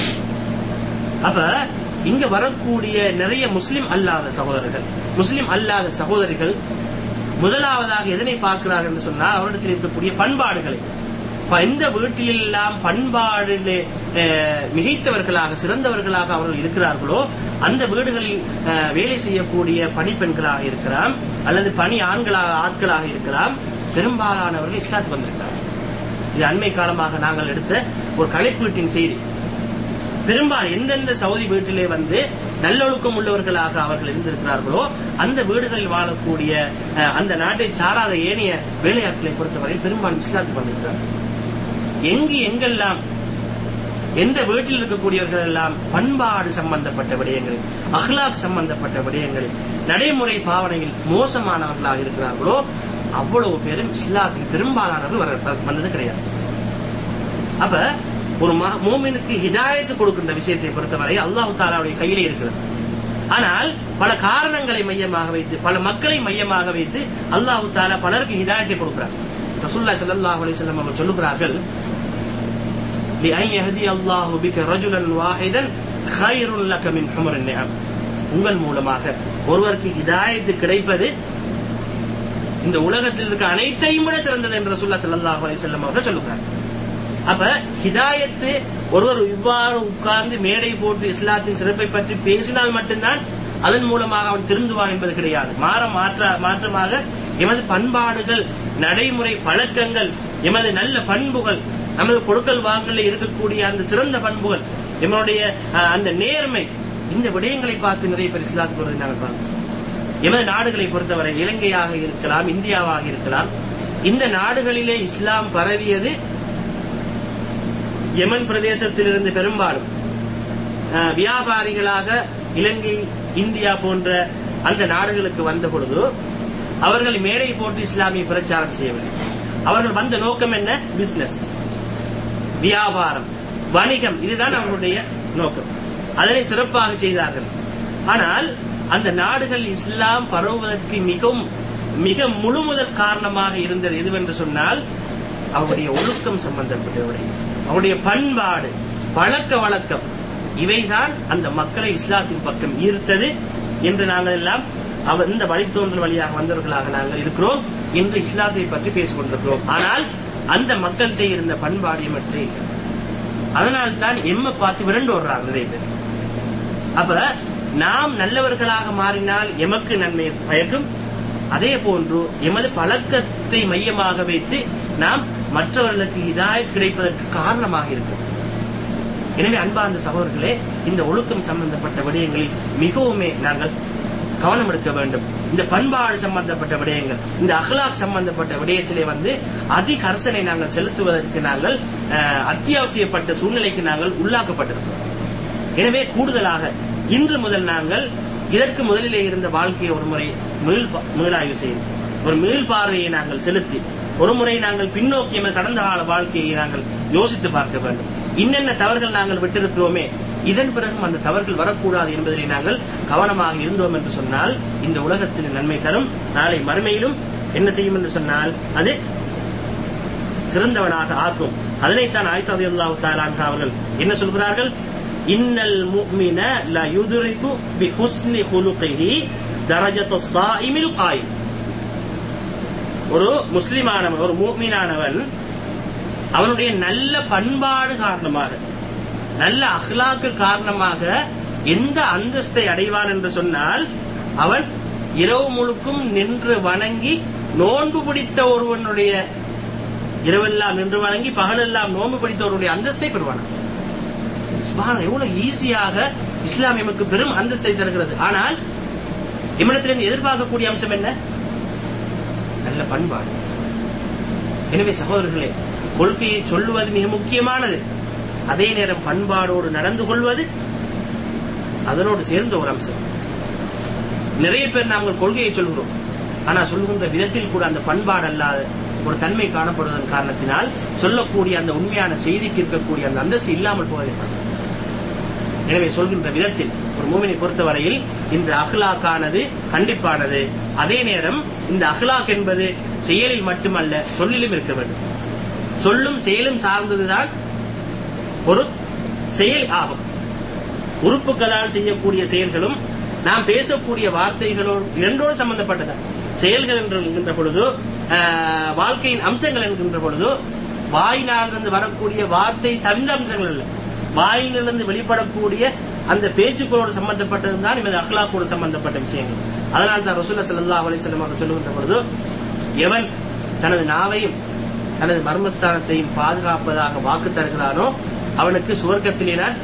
அப்ப இங்க வரக்கூடிய நிறைய முஸ்லிம் அல்லாத சகோதரர்கள் முஸ்லிம் அல்லாத சகோதரிகள் முதலாவதாக எதனை பார்க்கிறார்கள் என்று சொன்னால் அவரிடத்தில் இருக்கக்கூடிய பண்பாடுகளை இப்ப எந்த வீட்டிலெல்லாம் பண்பாடிலே அஹ், மிகைத்தவர்களாக சிறந்தவர்களாக அவர்கள் இருக்கிறார்களோ அந்த வீடுகளில் அஹ், வேலை செய்யக்கூடிய பணிப்பெண்களாக இருக்கலாம் அல்லது பணி ஆண்களாக ஆட்களாக இருக்கலாம் பெரும்பாலானவர்கள் இஸ்லாத்துக்கு வந்திருக்கிறார்கள் இது அண்மை காலமாக நாங்கள் எடுத்த ஒரு கலைப்பீட்டின் செய்தி பெரும்பாலும் எந்தெந்த சவுதி வீட்டிலே வந்து நல்லொழுக்கம் உள்ளவர்களாக அவர்கள் இருந்திருக்கிறார்களோ அந்த வீடுகளில் வாழக்கூடிய அஹ், அந்த நாட்டை சாராத ஏனைய வேலையாட்களை பொறுத்தவரை பெரும்பாலும் இஸ்லாத்துக்கு வந்திருக்கிறார்கள் எங்கு எங்கெல்லாம் எந்த வீட்டில் இருக்கக்கூடியவர்கள் எல்லாம் பண்பாடு சம்பந்தப்பட்ட விடயங்களில் அஹ்லாக் சம்பந்தப்பட்ட விடயங்களில் நடைமுறை பாவனையில் மோசமானவர்களாக இருக்கிறார்களோ அவ்வளவு பேரும் இஸ்லாத்துக்கு பெரும்பாலானவர்கள் வர- வந்தது கிடையாது அப்ப ஒரு ம- மூமினுக்கு ஹிதாயத்து கொடுக்கின்ற விஷயத்தை பொறுத்தவரை அல்லாஹு தாலாவுடைய கையிலே இருக்கிறது ஆனால் பல காரணங்களை மையமாக வைத்து பல மக்களை மையமாக வைத்து அல்லாஹு தாலா பலருக்கு ஹிதாயத்தை கொடுக்கிறார் ரசூல்லா ஸல்லல்லாஹு அலைஹி வஸல்லம் அவர்கள் சொல்லுகிறார்கள் لأن يهدي الله بك رجلا واحدا خير لك من حمر النعم உங்கள் மூலமாக ஒருவருக்கு ஹிதாயத்து கிடைப்பது இந்த உலகத்தில் இருக்க அனைத்தையும் விட சிறந்தது என்று ரசூல்லா ஸல்லல்லாஹு அலைஹி வஸல்லம் அவர்கள் சொல்லுகிறார் அப்ப ஹிதாயத்து ஒருவர் இவ்வாறு உட்கார்ந்து மேடை போட்டு இஸ்லாத்தின் சிறப்பை பற்றி பேசினால் மட்டும்தான் அதன் மூலமாக அவன் திருந்துவான் என்பது கிடையாது மாற மாற்ற மாற்றமாக எமது பண்பாடுகள் நடைமுறை பழக்கங்கள் எமது நல்ல பண்புகள் நமது கொடுக்கல் வாங்கல இருக்கக்கூடிய அந்த சிறந்த பண்புகள் எமனுடைய அஹ், அந்த நேர்மை இந்த விடயங்களை பார்த்து நிறைய பேர் இஸ்லாத்துக்கு வருவதை நாங்கள் பார்க்கிறோம் எமது நாடுகளை பொறுத்தவரை இலங்கையாக இருக்கலாம் இந்தியாவாக இருக்கலாம் இந்த நாடுகளிலே இஸ்லாம் பரவியது யமன் பிரதேசத்திலிருந்து பெரும்பாலும் அஹ், வியாபாரிகளாக இலங்கை இந்தியா போன்ற அந்த நாடுகளுக்கு வந்த பொழுது அவர்கள் மேடை போட்டு இஸ்லாமிய பிரச்சாரம் செய்யவில்லை அவர்கள் வந்த நோக்கம் என்ன பிசினஸ் வியாபாரம் வணிகம் இதுதான் அவர்களுடைய நோக்கம் அதனை சிறப்பாக செய்தார்கள் ஆனால் அந்த நாடுகள் இஸ்லாம் பரவுவதற்கு மிகவும் மிக முழு முதல் காரணமாக இருந்தது எதுவென்று சொன்னால் அவருடைய ஒழுக்கம் சம்பந்தப்பட்ட விடயம் அவருடைய பண்பாடு பழக்க வழக்கம் இவைதான் அந்த மக்களை இஸ்லாத்தின் பக்கம் ஈர்த்தது என்று நாங்கள் எல்லாம் அவர் இந்த வழித்தோன்றல் வழியாக வந்தவர்களாக நாங்கள் இருக்கிறோம் இன்று இஸ்லாத்தை பற்றி பேசிக் கொண்டிருக்கிறோம் ஆனால் அந்த மக்கள்கிட்ட இருந்த பண்பாடு எமற்றே இல்லை அதனால் தான் எம்ம பார்த்து விரண்டு வர்றாங்க நிறைய பேர் அப்ப நாம் நல்லவர்களாக மாறினால் எமக்கு நன்மை பயக்கும் அதே போன்று எமது பழக்கத்தை மையமாக வைத்து நாம் மற்றவர்களுக்கு இதாய் கிடைப்பதற்கு காரணமாக இருக்கும் எனவே அன்பார்ந்த சகோதரர்களே இந்த ஒழுக்கம் சம்பந்தப்பட்ட விடயங்களில் மிகவுமே நாங்கள் கவனம் எடுக்க வேண்டும் இந்த பண்பாடு சம்பந்தப்பட்ட விடயங்கள் இந்த அஹ்லாக் சம்பந்தப்பட்ட விடயத்திலே வந்து அதிக அரசனை நாங்கள் செலுத்துவதற்கு நாங்கள் அஹ், அத்தியாவசியப்பட்ட சூழ்நிலைக்கு நாங்கள் உள்ளாக்கப்பட்டிருக்கிறோம் எனவே கூடுதலாக இன்று முதல் நாங்கள் இதற்கு முதலிலே இருந்த வாழ்க்கையை ஒரு முறை மீள் பா- மீளாய்வு செய்து ஒரு மீள் பார்வையை நாங்கள் செலுத்தி ஒரு முறை நாங்கள் பின்னோக்கி எமது கடந்த கால வாழ்க்கையை நாங்கள் யோசித்து பார்க்க வேண்டும் இன்னென்ன தவறுகள் நாங்கள் விட்டிருக்கிறோமே இதன் பிறகும் அந்த தவறுகள் வரக்கூடாது என்பதிலே நாங்கள் கவனமாக இருந்தோம் என்று சொன்னால் இந்த உலகத்தில் நன்மை தரும் நாளை மறுமையிலும் என்ன செய்யும் என்று சொன்னால் அது சிறந்தவனாக ஆக்கும் அதனைத்தான் ஆயிஷா ரலியல்லாஹு தஆலா அன்ஹா அவர்கள் என்ன சொல்கிறார்கள் இன்னல் முஃமின ல யுத்ரிகு பி ஹுஸ்னி குலுகிஹி தரஜத ஸாயிமில் காயிம் ஒரு முஸ்லிமானவன் ஒரு மூமினானவன் அவனுடைய நல்ல பண்பாடு காரணமாக நல்ல அஹ்லாக்கு காரணமாக எந்த அந்தஸ்தை அடைவான் என்று சொன்னால் அவன் இரவு முழுக்கும் நின்று வணங்கி நோன்பு பிடித்த ஒருவனுடைய இரவெல்லாம் நின்று வணங்கி பகலெல்லாம் நோன்பு பிடித்தவருடைய அந்தஸ்தை பெறுவான் சுபஹானல்லாஹ், எவ்வளவு ஈஸியாக இஸ்லாம் எமக்கு பெரும் அந்தஸ்தை தருகிறது ஆனால் இம்மிடத்திலிருந்து எதிர்பார்க்கக்கூடிய அம்சம் என்ன நல்ல பண்பாடு எனவே சகோதரர்களே கொள்கையை சொல்லுவது மிக முக்கியமானது அதே நேரம் பண்பாடோடு நடந்து கொள்வது அதனோடு சேர்ந்த ஒரு அம்சம் நிறைய பேர் நாங்கள் கொள்கையை சொல்கிறோம் ஆனா சொல்லுகின்ற விதத்தில் கூட அந்த பண்பாடு அல்லாத ஒரு தன்மை காணப்படுவதன் காரணத்தினால் சொல்லக்கூடிய அந்த உண்மையான செய்திக்கு இருக்கக்கூடிய அந்த அந்தஸ்து இல்லாமல் போவதை பார்க்கிறோம். எனவே சொல்கின்ற விதத்தில் ஒரு மூமினை பொறுத்தவரையில் இந்த அஹ்லாக்கானது கண்டிப்பானது அதே நேரம் இந்த அஹ்லாக் என்பது செயலில் மட்டுமல்ல சொல்லிலும் இருக்க வேண்டும் சொல்லும் செயலும் சார்ந்ததுதான் ஒரு செயல் ஆகும் உறுப்புகளால் செய்யக்கூடிய செயல்களும் நாம் பேசக்கூடிய வார்த்தைகளோடு இரண்டோடு சம்பந்தப்பட்டது செயல்கள் என்று என்கின்ற பொழுது ஆஹ், வாழ்க்கையின் அம்சங்கள் என்கின்ற பொழுது வாயினாலிருந்து வரக்கூடிய வார்த்தை தவிர்ந்த அம்சங்கள் அல்ல வாயிலிருந்து வெளிப்படக்கூடிய அந்த பேச்சுக்களோடு சம்பந்தப்பட்டது தான் இவன் அஹ்லாக்கோடு சம்பந்தப்பட்ட விஷயங்கள் அதனால தான் ரசூல்லா ஸல்லல்லாஹு அலைஹி வஸல்லம் அவர்கள் சொல்லுகின்ற பொழுது எவன் தனது நாவையும் தனது மர்மஸ்தானத்தையும் பாதுகாப்பதாக வாக்கு தருகிறானோ அவனுக்கு சுவர்க்கத்திலே நான்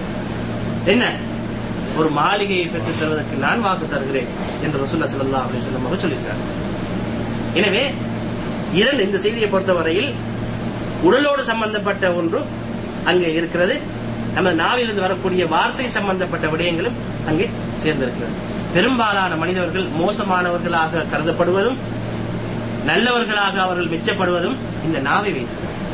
என்ன ஒரு மாளிகையை பெற்றுத் தருவதற்கு நான் வாக்கு தருகிறேன் என்று ரசூல்லா ஸல்லல்லாஹு அலைஹி வஸல்லம் அவர்கள் சொல்லியிருக்கார் எனவே இரண்டு இந்த செய்தியை பொறுத்தவரையில் உடலோடு சம்பந்தப்பட்ட ஒன்று அங்கே இருக்கிறது நம்ம நாவிலிருந்து வரக்கூடிய வார்த்தை சம்பந்தப்பட்ட விடயங்களும் அங்கே சேர்ந்திருக்கிறது பெரும்பாலான மனிதர்கள் மோசமானவர்களாக கருதப்படுவதும் நல்லவர்களாக அவர்கள் மெச்சப்படுவதும் இந்த நாவை வைத்து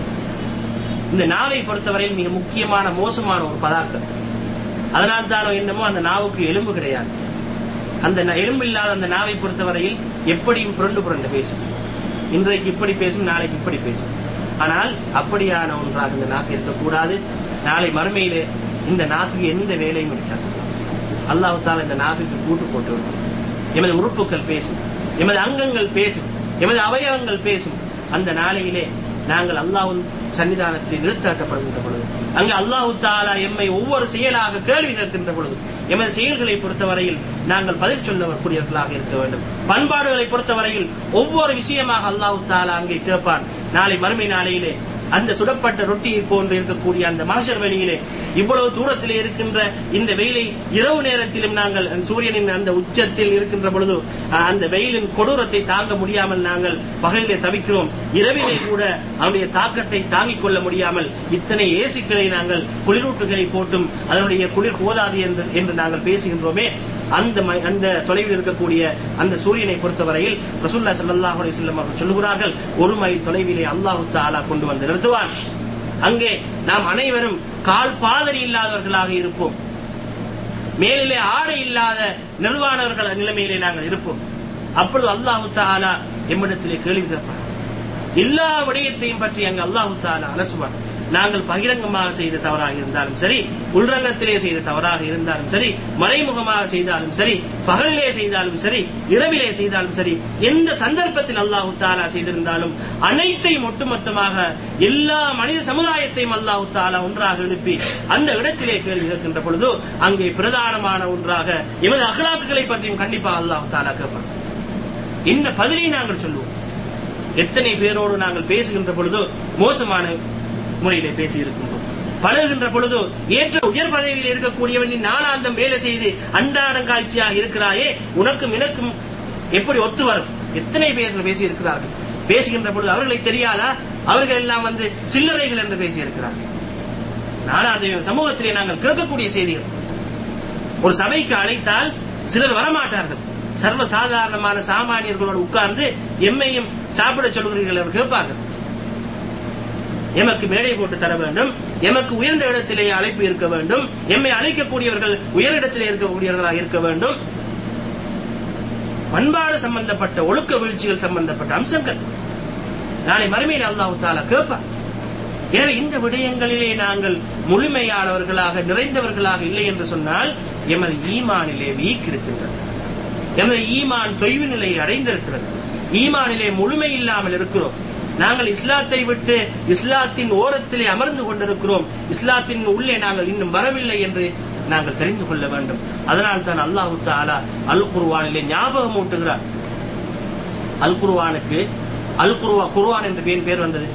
இந்த நாவை பொறுத்தவரையில் மிக முக்கியமான மோசமான ஒரு பதார்த்தம் அதனால் தானோ என்னமோ அந்த நாவுக்கு எலும்பு கிடையாது அந்த ந- எலும்பு இல்லாத அந்த நாவை பொறுத்தவரையில் எப்படியும் புரண்டு புரண்டு பேசும் இன்றைக்கு இப்படி பேசும் நாளைக்கு இப்படி பேசும் ஆனால் அப்படியான ஒன்றாக இந்த நாக்கு இருக்கக்கூடாது நாளை மறுமையிலே இந்த நாக்குக்கு எந்த வேலையும் இருக்காது அல்லாஹ் தாலா இந்த நாக்குக்கு கூட்டு போட்டு விடும். எமது உறுப்புகள் பேசும் எமது அங்கங்கள் பேசும் எமது அவயவங்கள் பேசும் அந்த நாளையிலே நாங்கள் அல்லாஹ்வின் சன்னிதானத்தில் நிறுத்தாட்டப்படுகின்ற பொழுது அங்கு அல்லாஹு தாலா எம்மை ஒவ்வொரு செயலாக கேள்வி கேட்கின்ற பொழுது எமது செயல்களை பொறுத்தவரையில் நாங்கள் பதில் சொல்லக்கூடியவர்களாக இருக்க வேண்டும் பண்பாடுகளை பொறுத்தவரையில் ஒவ்வொரு விஷயமாக அல்லாஹு தாலா அங்கே கேட்பான் நாளை மறுமை நாளையிலே அந்த சுடப்பட்ட ரொட்டியை போன்று இருக்கக்கூடிய அந்த மாஷர் வெளியிலே இவ்வளவு தூரத்திலே இருக்கின்ற இந்த வெயிலை இரவு நேரத்திலும் நாங்கள் அந்த சூரியனின் அந்த உச்சத்தில் இருக்கின்ற பொழுது அஹ், அந்த வெயிலின் கொடூரத்தை தாங்க முடியாமல் நாங்கள் பகலிலே தவிக்கிறோம் இரவிலே கூட அவனுடைய தாக்கத்தை தாங்கிக் கொள்ள முடியாமல் இத்தனை ஏசிக்களை நாங்கள் குளிரூட்டுகளை போட்டும் அதனுடைய குளிர் போதாது என்று என்று நாங்கள் பேசுகின்றோமே அந்த ம- அந்த தொலைவில் இருக்கக்கூடிய அந்த சூரியனை பொறுத்தவரையில் ரசூல்லா ஸல்லல்லாஹு அலைஹி வஸல்லம் அவர்கள் சொல்லுகிறார்கள் ஒரு மைல் தொலைவிலே அல்லாஹ் தஆலா கொண்டு வந்து நிறுத்துவான் அங்கே நாம் அனைவரும் கால் பாதரி இல்லாதவர்களாக இருப்போம் மேலிலே ஆடை இல்லாத நிர்வாணவர்கள் நிலைமையிலே நாங்கள் இருப்போம் அப்பொழுது அல்லாஹு தாலா எம்மிடத்திலே கேள்வி கேட்பார் எல்லா விடயத்தையும் பற்றி அங்கு அல்லாஹு தாலா அலசுவார் நாங்கள் பகிரங்கமாக செய்த தவறாக இருந்தாலும் சரி உள்ரங்கத்திலே செய்த தவறாக இருந்தாலும் சரி மறைமுகமாக செய்தாலும் சரி பகலிலே செய்தாலும் சரி இரவிலே செய்தாலும் சரி எந்த சந்தர்ப்பத்தில் அல்லாஹு தாலா செய்திருந்தாலும் அனைத்தையும் ஒட்டுமொத்தமாக எல்லா மனித சமுதாயத்தையும் அல்லாஹு தாலா ஒன்றாக எழுப்பி அந்த இடத்திலே கேள்வி கேட்கின்ற பொழுது அங்கே பிரதானமான ஒன்றாக எமது அகலாக்குகளை பற்றியும் கண்டிப்பாக அல்லாஹு தாலா கேட்பார் என்ன பதிலை நாங்கள் சொல்லுவோம் எத்தனை பேரோடு நாங்கள் பேசுகின்ற பொழுது மோசமான முறையிலே பேசி இருக்கின்றோம் பழகுகின்ற பொழுது ஏற்ற உயர் பதவியில் இருக்கக்கூடியவன் நீ நாளாந்தம் வேலை செய்து அன்றாடம் காட்சியாக இருக்கிறாயே உனக்கும் எனக்கும் எப்படி ஒத்து வரும் எத்தனை பேர் பேசி இருக்கிறார்கள் பேசுகின்ற பொழுது அவர்களை தெரியாதா அவர்கள் எல்லாம் வந்து சில்லறைகள் என்று பேசி இருக்கிறார்கள் நாளாந்தம் சமூகத்திலே நாங்கள் கேட்கக்கூடிய செய்திகள் ஒரு சபைக்கு அழைத்தால் சிலர் வரமாட்டார்கள் சர்வ சாதாரணமான சாமானியர்களோடு உட்கார்ந்து எம்மையும் சாப்பிட சொல்கிறீர்கள் என்று கேட்பார்கள் எமக்கு மேடை போட்டு தர வேண்டும் எமக்கு உயர்ந்த இடத்திலே அழைப்பு இருக்க வேண்டும் எம்மை அழைக்கக்கூடியவர்கள் உயர் இடத்திலே இருக்கக்கூடியவர்களாக இருக்க வேண்டும் பண்பாடு சம்பந்தப்பட்ட ஒழுக்க வீழ்ச்சிகள் சம்பந்தப்பட்ட அம்சங்கள் நாளை மறுமையில் அல்லாஹு தாலா கேட்பார் எனவே இந்த விடயங்களிலே நாங்கள் முழுமையானவர்களாக நிறைந்தவர்களாக இல்லை என்று சொன்னால் எமது ஈமானிலே வீக் இருக்கின்றது எமது ஈமான் தொய்வு நிலையை அடைந்திருக்கிறது ஈமானிலே முழுமை இல்லாமல் இருக்கிறோம் நாங்கள் இஸ்லாத்தை விட்டு இஸ்லாத்தின் ஓரத்திலே அமர்ந்து கொண்டிருக்கிறோம் இஸ்லாத்தின் உள்ளே நாங்கள் இன்னும் வரவில்லை என்று நாங்கள் தெரிந்து கொள்ள வேண்டும் அதனால் தான் அல்லாஹு தாலா அல் குர்வானிலே ஞாபகம் ஊட்டுகிறார் அல் குர்வானுக்கு அல் குர்வா குர்வான் என்ற பேர் பேர் வந்தது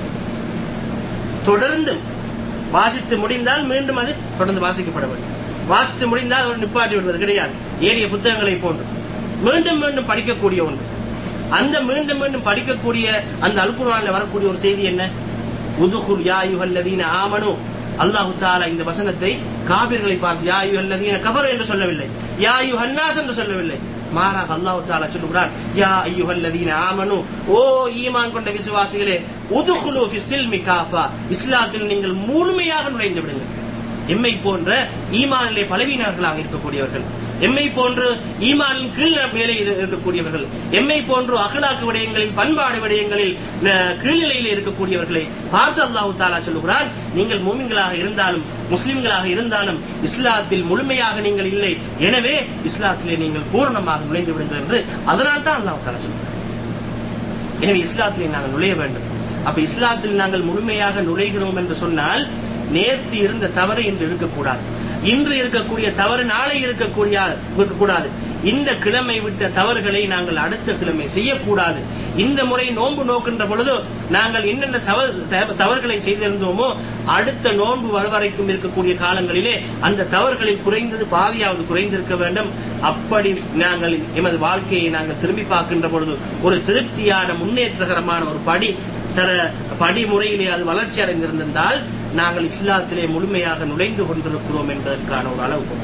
தொடர்ந்து வாசித்து முடிந்தால் மீண்டும் அது தொடர்ந்து வாசிக்கப்பட வேண்டும் வாசித்து முடிந்தால் அவர் நிப்பாட்டி விடுவது கிடையாது ஏறிய புத்தகங்களை போன்று மீண்டும் மீண்டும் படிக்கக்கூடிய ஒன்று அந்த மீண்டும் மீண்டும் படிக்கக்கூடிய அந்த அல்குர்ஆன்ல வரக்கூடிய ஒரு செய்தி என்ன உதுகுல் யா யுஹல்லதீன ஆமனு அல்லாஹு தாலா இந்த வசனத்தை காபிர்களை பார்த்து யா யுஹல்லதீன கபர் என்று சொல்லவில்லை யா யுஹன்னாஸ் என்று சொல்லவில்லை மாறாக அல்லாஹு தாலா சொல்லுகிறான் யா ஐயுஹல்லதீன ஆமனு ஓ ஈமான் கொண்ட விசுவாசிகளே உதுகுலு ஃபி சில்மி காஃபா இஸ்லாத்தில் நீங்கள் முழுமையாக நுழைந்து விடுங்கள் எம்மை போன்ற ஈமானிலே பலவீனர்களாக இருக்கக்கூடியவர்கள் எம்மை போன்று ஈமானின் கீழ் நிலையில் இருக்கக்கூடியவர்கள் எம்மை போன்று அகலாக்கு விடயங்களில் பண்பாடு விடயங்களில் ந- கீழ்நிலையில் இருக்கக்கூடியவர்களை பார்த்து அல்லாஹு தாலா சொல்லுகிறான் நீங்கள் மூமின்களாக இருந்தாலும் முஸ்லிம்களாக இருந்தாலும் இஸ்லாத்தில் முழுமையாக நீங்கள் இல்லை எனவே இஸ்லாத்திலே நீங்கள் பூரணமாக நுழைந்து விடுங்கள் என்று அதனால் தான் அல்லாஹு தாலா சொல்லுகிறான் எனவே இஸ்லாத்திலே நாங்கள் நுழைய வேண்டும் அப்ப இஸ்லாத்தில் நாங்கள் முழுமையாக நுழைகிறோம் என்று சொன்னால் நேர்த்தி இருந்த தவறு இன்று இருக்கக்கூடாது இன்று இருக்கக்கூடிய தவறு நாளை இருக்கக்கூடிய இருக்கக்கூடாது இந்த கிழமை விட்ட தவறுகளை நாங்கள் அடுத்த கிழமை செய்யக்கூடாது இந்த முறை நோன்பு நோக்கின்ற பொழுது நாங்கள் என்னென்ன சவ- தவ- தவறுகளை செய்திருந்தோமோ அடுத்த நோன்பு வர வரைக்கும் இருக்கக்கூடிய காலங்களிலே அந்த தவறுகளில் குறைந்தது பாதியாவது குறைந்திருக்க வேண்டும் அப்படி நாங்கள் எமது வாழ்க்கையை நாங்கள் திரும்பி பார்க்கின்ற பொழுது ஒரு திருப்தியான முன்னேற்றகரமான ஒரு படி தர படிமுறையிலே அது வளர்ச்சி அடைந்திருந்தால் நாங்கள் இஸ்லாத்திலே முழுமையாக நுழைந்து கொண்டிருக்கிறோம் என்பதற்கான ஒரு அளவு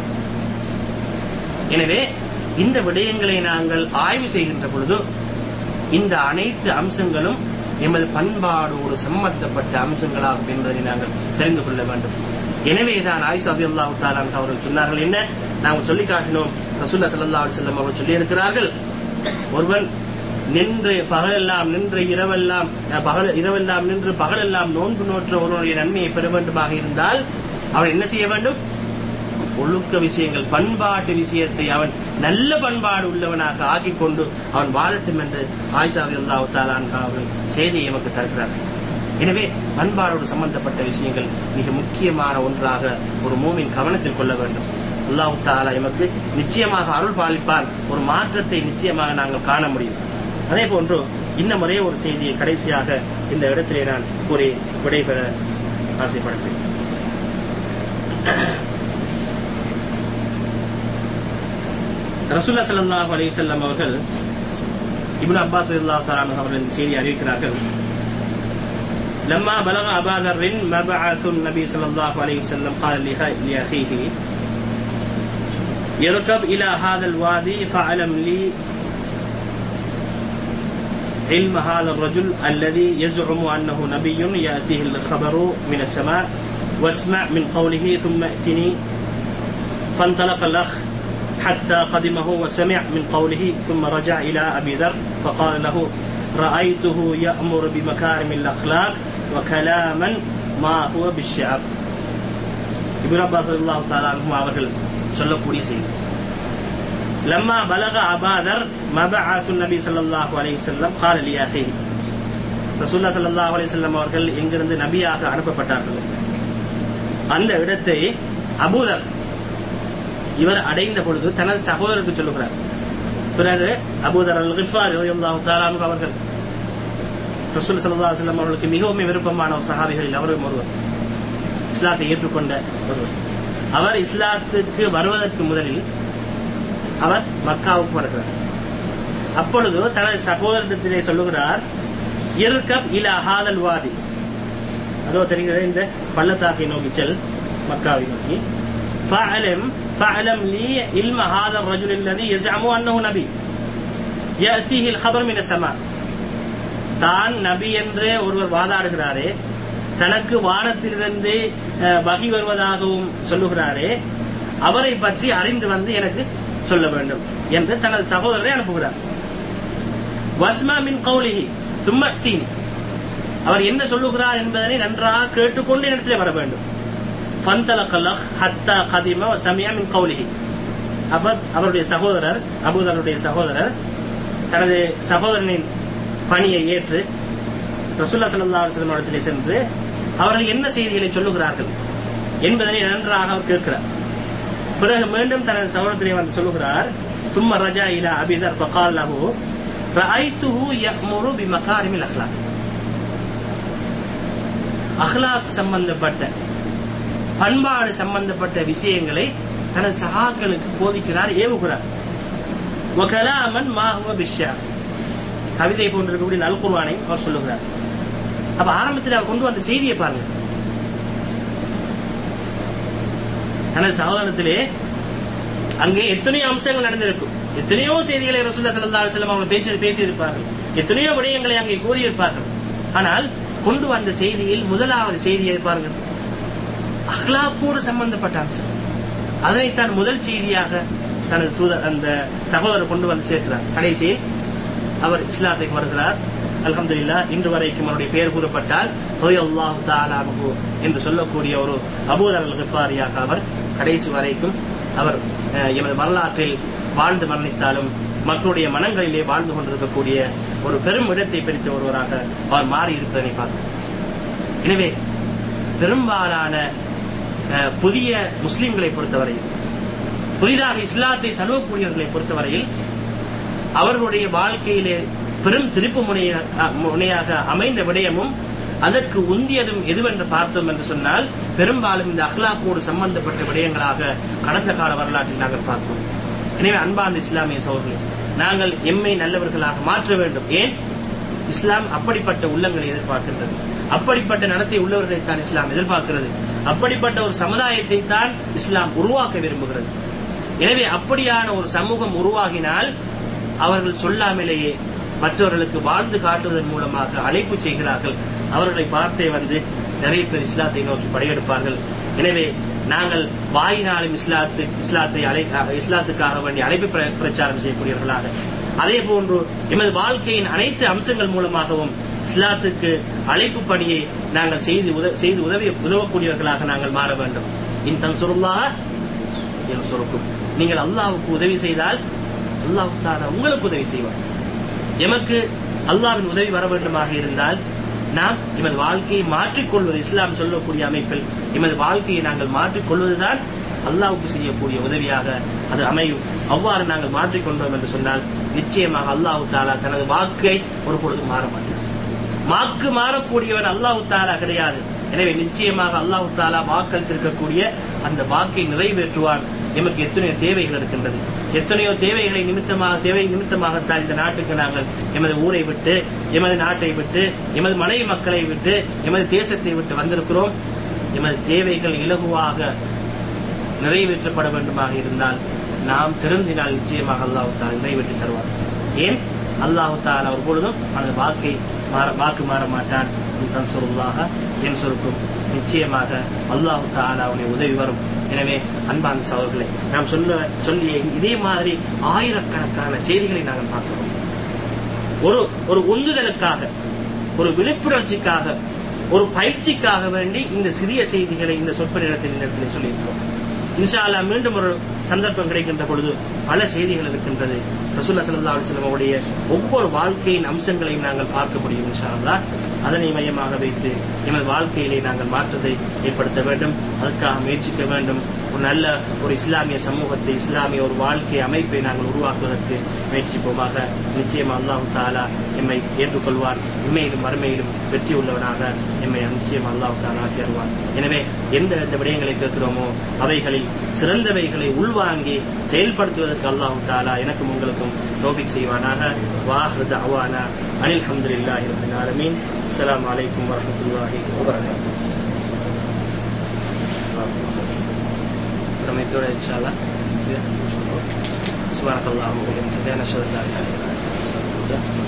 எனவே இந்த விடயங்களை நாங்கள் ஆய்வு செய்கின்ற பொழுது இந்த அனைத்து அம்சங்களும் எமது பண்பாடோடு சம்பந்தப்பட்ட அம்சங்களாகும் என்பதை நாங்கள் தெரிந்து கொள்ள வேண்டும் எனவேதான் ஆயிஷா அபி அல்லாஹு தாலான் அவர்கள் சொன்னார்கள் என்ன நாங்கள் சொல்லி காட்டினோம் ரசூல்லா ஸல்லல்லாஹு அலைஹி வஸல்லம் அவர்கள் சொல்லி இருக்கிறார்கள் ஒருவன் நின்று பகலெல்லாம் நின்று இரவெல்லாம் அஹ், பகல் இரவெல்லாம் நின்று பகலெல்லாம் நோன்பு நோற்ற ஒருவனுடைய நன்மையை பெற வேண்டுமாக இருந்தால் அவன் என்ன செய்ய வேண்டும் ஒழுக்க விஷயங்கள் பண்பாட்டு விஷயத்தை அவன் நல்ல பண்பாடு உள்ளவனாக ஆக்கிக் கொண்டு அவன் வாழட்டும் என்று ஆயிஷா அல்லாஹ் தாலான் அவர்கள் செய்தியை எமக்கு தருகிறார்கள் எனவே பண்பாடோடு சம்பந்தப்பட்ட விஷயங்கள் மிக முக்கியமான ஒன்றாக ஒரு மூமின் கவனத்தில் கொள்ள வேண்டும் அல்லாஹ் தாலா எமக்கு நிச்சயமாக அருள் பாலிப்பான் ஒரு மாற்றத்தை நிச்சயமாக நாங்கள் காண முடியும் அதே போன்று இன்னும் ஒரே ஒரு செய்தியை கடைசியாக இந்த இடத்திலே நான் கூறி விடைபெற ஆசைப்படுகிறேன் ரசூல்லா ஸல்லல்லாஹு அலைஹி வஸல்லம் அவர்கள் இப்னு அப்பாஸ் ரலியல்லாஹு தஆலா அன்ஹு அவர்கள் இந்த செய்தியை அறிவிக்கிறார்கள் لما بلغ أبا ذر مبعث النبي صلى الله عليه وسلم قال لأخيه يركب إلى هذا الوادي فاعلم لي علم هذا الرجل الذي يزعم أنه نبي يأتيه الخبر من السماء واسمع من قوله ثم ائتني فانطلق الأخ حتى قدمه وسمع من قوله ثم رجع إلى أبي ذر فقال له رأيته يأمر بمكارم الأخلاق وكلاما ما هو بالشعب இப்னு அப்பாஸ் ரலியல்லாஹு தஆலா அன்ஹு அவர்கள் சொல்லக்கூடிய செய்தி லம்மா பலக அபாதர் மபஅசு நபி ஸல்லல்லாஹு அலைஹி வஸல்லம் قال لأخيه ரசூலுல்லாஹ் ஸல்லல்லாஹு அலைஹி வஸல்லம் அவர்கள் எங்கிருந்து நபியாக அனுப்பப்பட்டார்கள் அந்த இடத்தை அபூதர் இவர் அடைந்த பொழுது தனது சகோதரருக்கு சொல்லுகிறார் பிறகு அபூதர் அல் கிஃபார் ரலியல்லாஹு தஆலா அன்ஹு அவர்கள் ரசூல் ஸல்லல்லாஹு அலைஹி வஸல்லம் அவர்களுக்கு மிகவும் விருப்பமான ஒரு சஹாபிகளில் அவரும் ஒருவர் இஸ்லாத்தை ஏற்றுக்கொண்ட ஒருவர் அவர் இஸ்லாத்துக்கு வருவதற்கு முதலில் அவர் மக்காவுக்கு வருகிறார் அப்பொழுது தனது சகோதரத்திலே சொல்லுகிறார் இருக்கப் இல ஹாதல் வாதி அதோ தெரிகிறது இந்த பள்ளத்தாக்கை நோக்கி செல் மக்காவை நோக்கி فاعلم فاعلم لي علم هذا الرجل الذي يزعم انه نبي ياتيه الخبر من السماء தான் நபி என்று ஒருவர் வாதாடுகிறாரே தனக்கு வானத்திலிருந்து வகி வருவதாகவும் சொல்லுகிறாரே அவரை பற்றி அறிந்து வந்து எனக்கு சொல்ல வேண்டும் என்று தனது சகோதரரை அனுப்புகிறார் வஸ்மா மின் கௌலிஹி சும்மத்தீன் அவர் என்ன சொல்லுகிறார் என்பதனை நன்றாக கேட்டுக்கொண்டு இடத்திலே வர வேண்டும் ஃபந்தலகல்லஹ் ஹத்தா கதிம சமியா மின் கௌலிஹி அவர் அவருடைய சகோதரர் அபூதருடைய சகோதரர் தனது சகோதரனின் பணியை ஏற்று ரசூல்லா சல்லா அலுவலம் இடத்திலே சென்று அவர்கள் என்ன செய்திகளை சொல்லுகிறார்கள் என்பதனை நன்றாக அவர் கேட்கிறார் பிறகு மீண்டும் தனது சகோதரத்திலே வந்து சொல்லுகிறார் சும்ம ரஜா இலா அபிதர் ஃபகால் லஹு ரஐத்துஹு யஅமுரு பிமகாரிமில் அஹ்லாக் அஹ்லாக் சம்பந்தப்பட்ட பண்பாடு சம்பந்தப்பட்ட விஷயங்களை தனது சகாக்களுக்கு போதிக்கிறார் ஏவுகிறார் வகலாமன் மாஹுவ பிஷ்யா கவிதை போன்றிருக்கக்கூடிய நல்குர்வானை அவர் சொல்லுகிறார் அப்ப ஆரம்பத்தில் அவர் கொண்டு வந்த செய்தியை பாருங்க தனது சகோதரத்திலே அங்கே எத்தனையோ அம்சங்கள் நடந்திருக்கும் எத்தனையோ செய்திகளை ரசூல்லா சல்லா அலுவலம் அவங்க பேச்சு பேசியிருப்பார்கள் எத்தனையோ விடயங்களை அங்கே கூறியிருப்பார்கள் ஆனால் கொண்டு வந்த செய்தியில் முதலாவது செய்தியை பாருங்கள் அஹ்லாக்கோடு சம்பந்தப்பட்ட அம்சம் அதனைத்தான் முதல் செய்தியாக தனது தூதர் அந்த சகோதரர் கொண்டு வந்து சேர்க்கிறார் கடைசியில் அவர் இஸ்லாத்துக்கு வருகிறார் அல்ஹம்துலில்லா இன்று வரைக்கும் அவருடைய பெயர் கூறப்பட்டால் அல்லாஹு தாலானு என்று சொல்லக்கூடிய ஒரு அபூதர் அல் கிஃபாரியாக அவர் கடைசி வரைக்கும் அவர் எமது வரலாற்றில் வாழ்ந்து மரணித்தாலும் மக்களுடைய மனங்களிலே வாழ்ந்து கொண்டிருக்கக்கூடிய ஒரு பெரும் இடத்தை பிரித்த ஒருவராக அவர் மாறி இருப்பதனை பார்க்கிறோம் எனவே பெரும்பாலான புதிய முஸ்லிம்களை பொறுத்தவரையில் புதிதாக இஸ்லாத்தை தழுவக்கூடியவர்களை பொறுத்தவரையில் அவர்களுடைய வாழ்க்கையிலே பெரும் திருப்பு முனையாக அமைந்த விடயமும் அதற்கு உந்தியதும் எதுவென்று பார்த்தோம் என்று சொன்னால் பெரும்பாலும் இந்த அஹ்லாக்கோடு சம்பந்தப்பட்ட விடயங்களாக கடந்த கால வரலாற்றில் நாங்கள் பார்த்தோம் எனவே அன்பார்ந்த இஸ்லாமிய சோழர்களே நாங்கள் எம்மை நல்லவர்களாக மாற்ற வேண்டும் ஏன் இஸ்லாம் அப்படிப்பட்ட உள்ளங்களை எதிர்பார்க்கின்றது அப்படிப்பட்ட நடத்தை உள்ளவர்களை தான் இஸ்லாம் எதிர்பார்க்கிறது அப்படிப்பட்ட ஒரு சமுதாயத்தை தான் இஸ்லாம் உருவாக்க விரும்புகிறது எனவே அப்படியான ஒரு சமூகம் உருவாகினால் அவர்கள் சொல்லாமலேயே மற்றவர்களுக்கு வாழ்ந்து காட்டுவதன் மூலமாக அழைப்பு செய்கிறார்கள் அவர்களை பார்த்தே வந்து நிறைய பேர் இஸ்லாத்தை நோக்கி படையெடுப்பார்கள் எனவே நாங்கள் வாயினாலும் இஸ்லாத்து இஸ்லாத்தை அழை இஸ்லாத்துக்காக வேண்டிய அழைப்பு பிரச்சாரம் செய்யக்கூடியவர்களாக அதே போன்று எமது வாழ்க்கையின் அனைத்து அம்சங்கள் மூலமாகவும் இஸ்லாத்துக்கு அழைப்பு பணியை நாங்கள் செய்து செய்து உதவி உதவக்கூடியவர்களாக நாங்கள் மாற வேண்டும் இந்த சொல்லாக சொருக்கும் நீங்கள் அல்லாவுக்கு உதவி செய்தால் அல்லாஹு தாலா உங்களுக்கு உதவி செய்வார் எமக்கு அல்லாவின் உதவி வர வேண்டுமாக இருந்தால் நாம் எமது வாழ்க்கையை மாற்றிக்கொள்வது இஸ்லாம் சொல்லக்கூடிய அமைப்பில் எமது வாழ்க்கையை நாங்கள் மாற்றிக்கொள்வதுதான் அல்லாஹ்வுக்கு செய்யக்கூடிய உதவியாக அது அமையும் அவ்வாறு நாங்கள் மாற்றிக்கொண்டோம் என்று சொன்னால் நிச்சயமாக அல்லாஹு தாலா தனது வாக்கை ஒரு பொழுது மாற மாட்டார் வாக்கு மாறக்கூடியவன் அல்லாஹு தாலா கிடையாது எனவே நிச்சயமாக அல்லாஹு தாலா வாக்களித்திருக்கக்கூடிய அந்த வாக்கை நிறைவேற்றுவான் எமக்கு எத்தனையோ தேவைகள் இருக்கின்றது எத்தனையோ தேவைகளை நிமித்தமாக தேவை நிமித்தமாகத்தான் இந்த நாட்டுக்கு நாங்கள் எமது ஊரை விட்டு எமது நாட்டை விட்டு எமது மனைவி மக்களை விட்டு எமது தேசத்தை விட்டு வந்திருக்கிறோம் எமது தேவைகள் இலகுவாக நிறைவேற்றப்பட வேண்டுமாக இருந்தால் நாம் திருந்தினால் நிச்சயமாக அல்லாஹு தாலா நிறைவேற்றி தருவார் ஏன் அல்லாஹு தாலா ஒரு பொழுதும் அந்த வாக்கை மாற வாக்கு மாற மாட்டான் தன் சொல்லாக என் சொருக்கும் நிச்சயமாக அல்லாஹு தாலா அவனை உதவி வரும் எனவே அன்பான சகோதரர்களே நாம் சொல்ல சொல்லிய இதே மாதிரி ஆயிரக்கணக்கான செய்திகளை நாங்கள் பார்க்கிறோம் ஒரு ஒரு உந்துதலுக்காக ஒரு விழிப்புணர்ச்சிக்காக ஒரு பயிற்சிக்காக வேண்டி இந்த சிறிய செய்திகளை இந்த சொற்ப நேரத்தில் இந்த இடத்தில் சொல்லியிருக்கிறோம் இன்ஷா அல்லாஹ் மீண்டும் ஒரு சந்தர்ப்பம் கிடைக்கின்ற பொழுது பல செய்திகள் இருக்கின்றது ரசூல்லா ஸல்லல்லாஹு அலைஹி வஸல்லம் உடைய ஒவ்வொரு வாழ்க்கையின் அம்சங்களையும் நாங்கள் பார்க்க முடியும் இன்ஷா அல்லாஹ் அதனை மையமாக வைத்து எமது வாழ்க்கையிலே நாங்கள் மாற்றத்தை ஏற்படுத்த வேண்டும் அதற்காக முயற்சிக்க வேண்டும் ஒரு நல்ல ஒரு இஸ்லாமிய சமூகத்தை இஸ்லாமிய ஒரு வாழ்க்கை அமைப்பை நாங்கள் உருவாக்குவதற்கு முயற்சிப்போமாக நிச்சயமா அல்லாஹு தாலா எம்மை ஏற்றுக்கொள்வார் இம்மையிலும் மறுமையிலும் வெற்றி உள்ளவனாக எம்மை நிச்சயம் அல்லாஹு தாலா ஆக்கிடுவார் எனவே எந்த எந்த விடயங்களை கேட்கிறோமோ அவைகளில் சிறந்தவைகளை உள்வாங்கி செயல்படுத்துவதற்கு அல்லாஹு தாலா எனக்கும் உங்களுக்கும் தோபிக் செய்வானாக வாஹ்ரத் அவானா அனில் ஹம்துலில்லாஹி ரபில் ஆலமீன் அஸ்ஸலாமு அலைக்கும் வரஹ்மத்துல்லாஹி வபரகாத்துஹு நம்ம இதோட இன்ஷால்லா சுபானக்கல்லாஹு வபிஹம்திஹி நஷ்ஹது அன் லா இலாஹா இல்லா அன்த அஸ்தக்ஃபிருக்க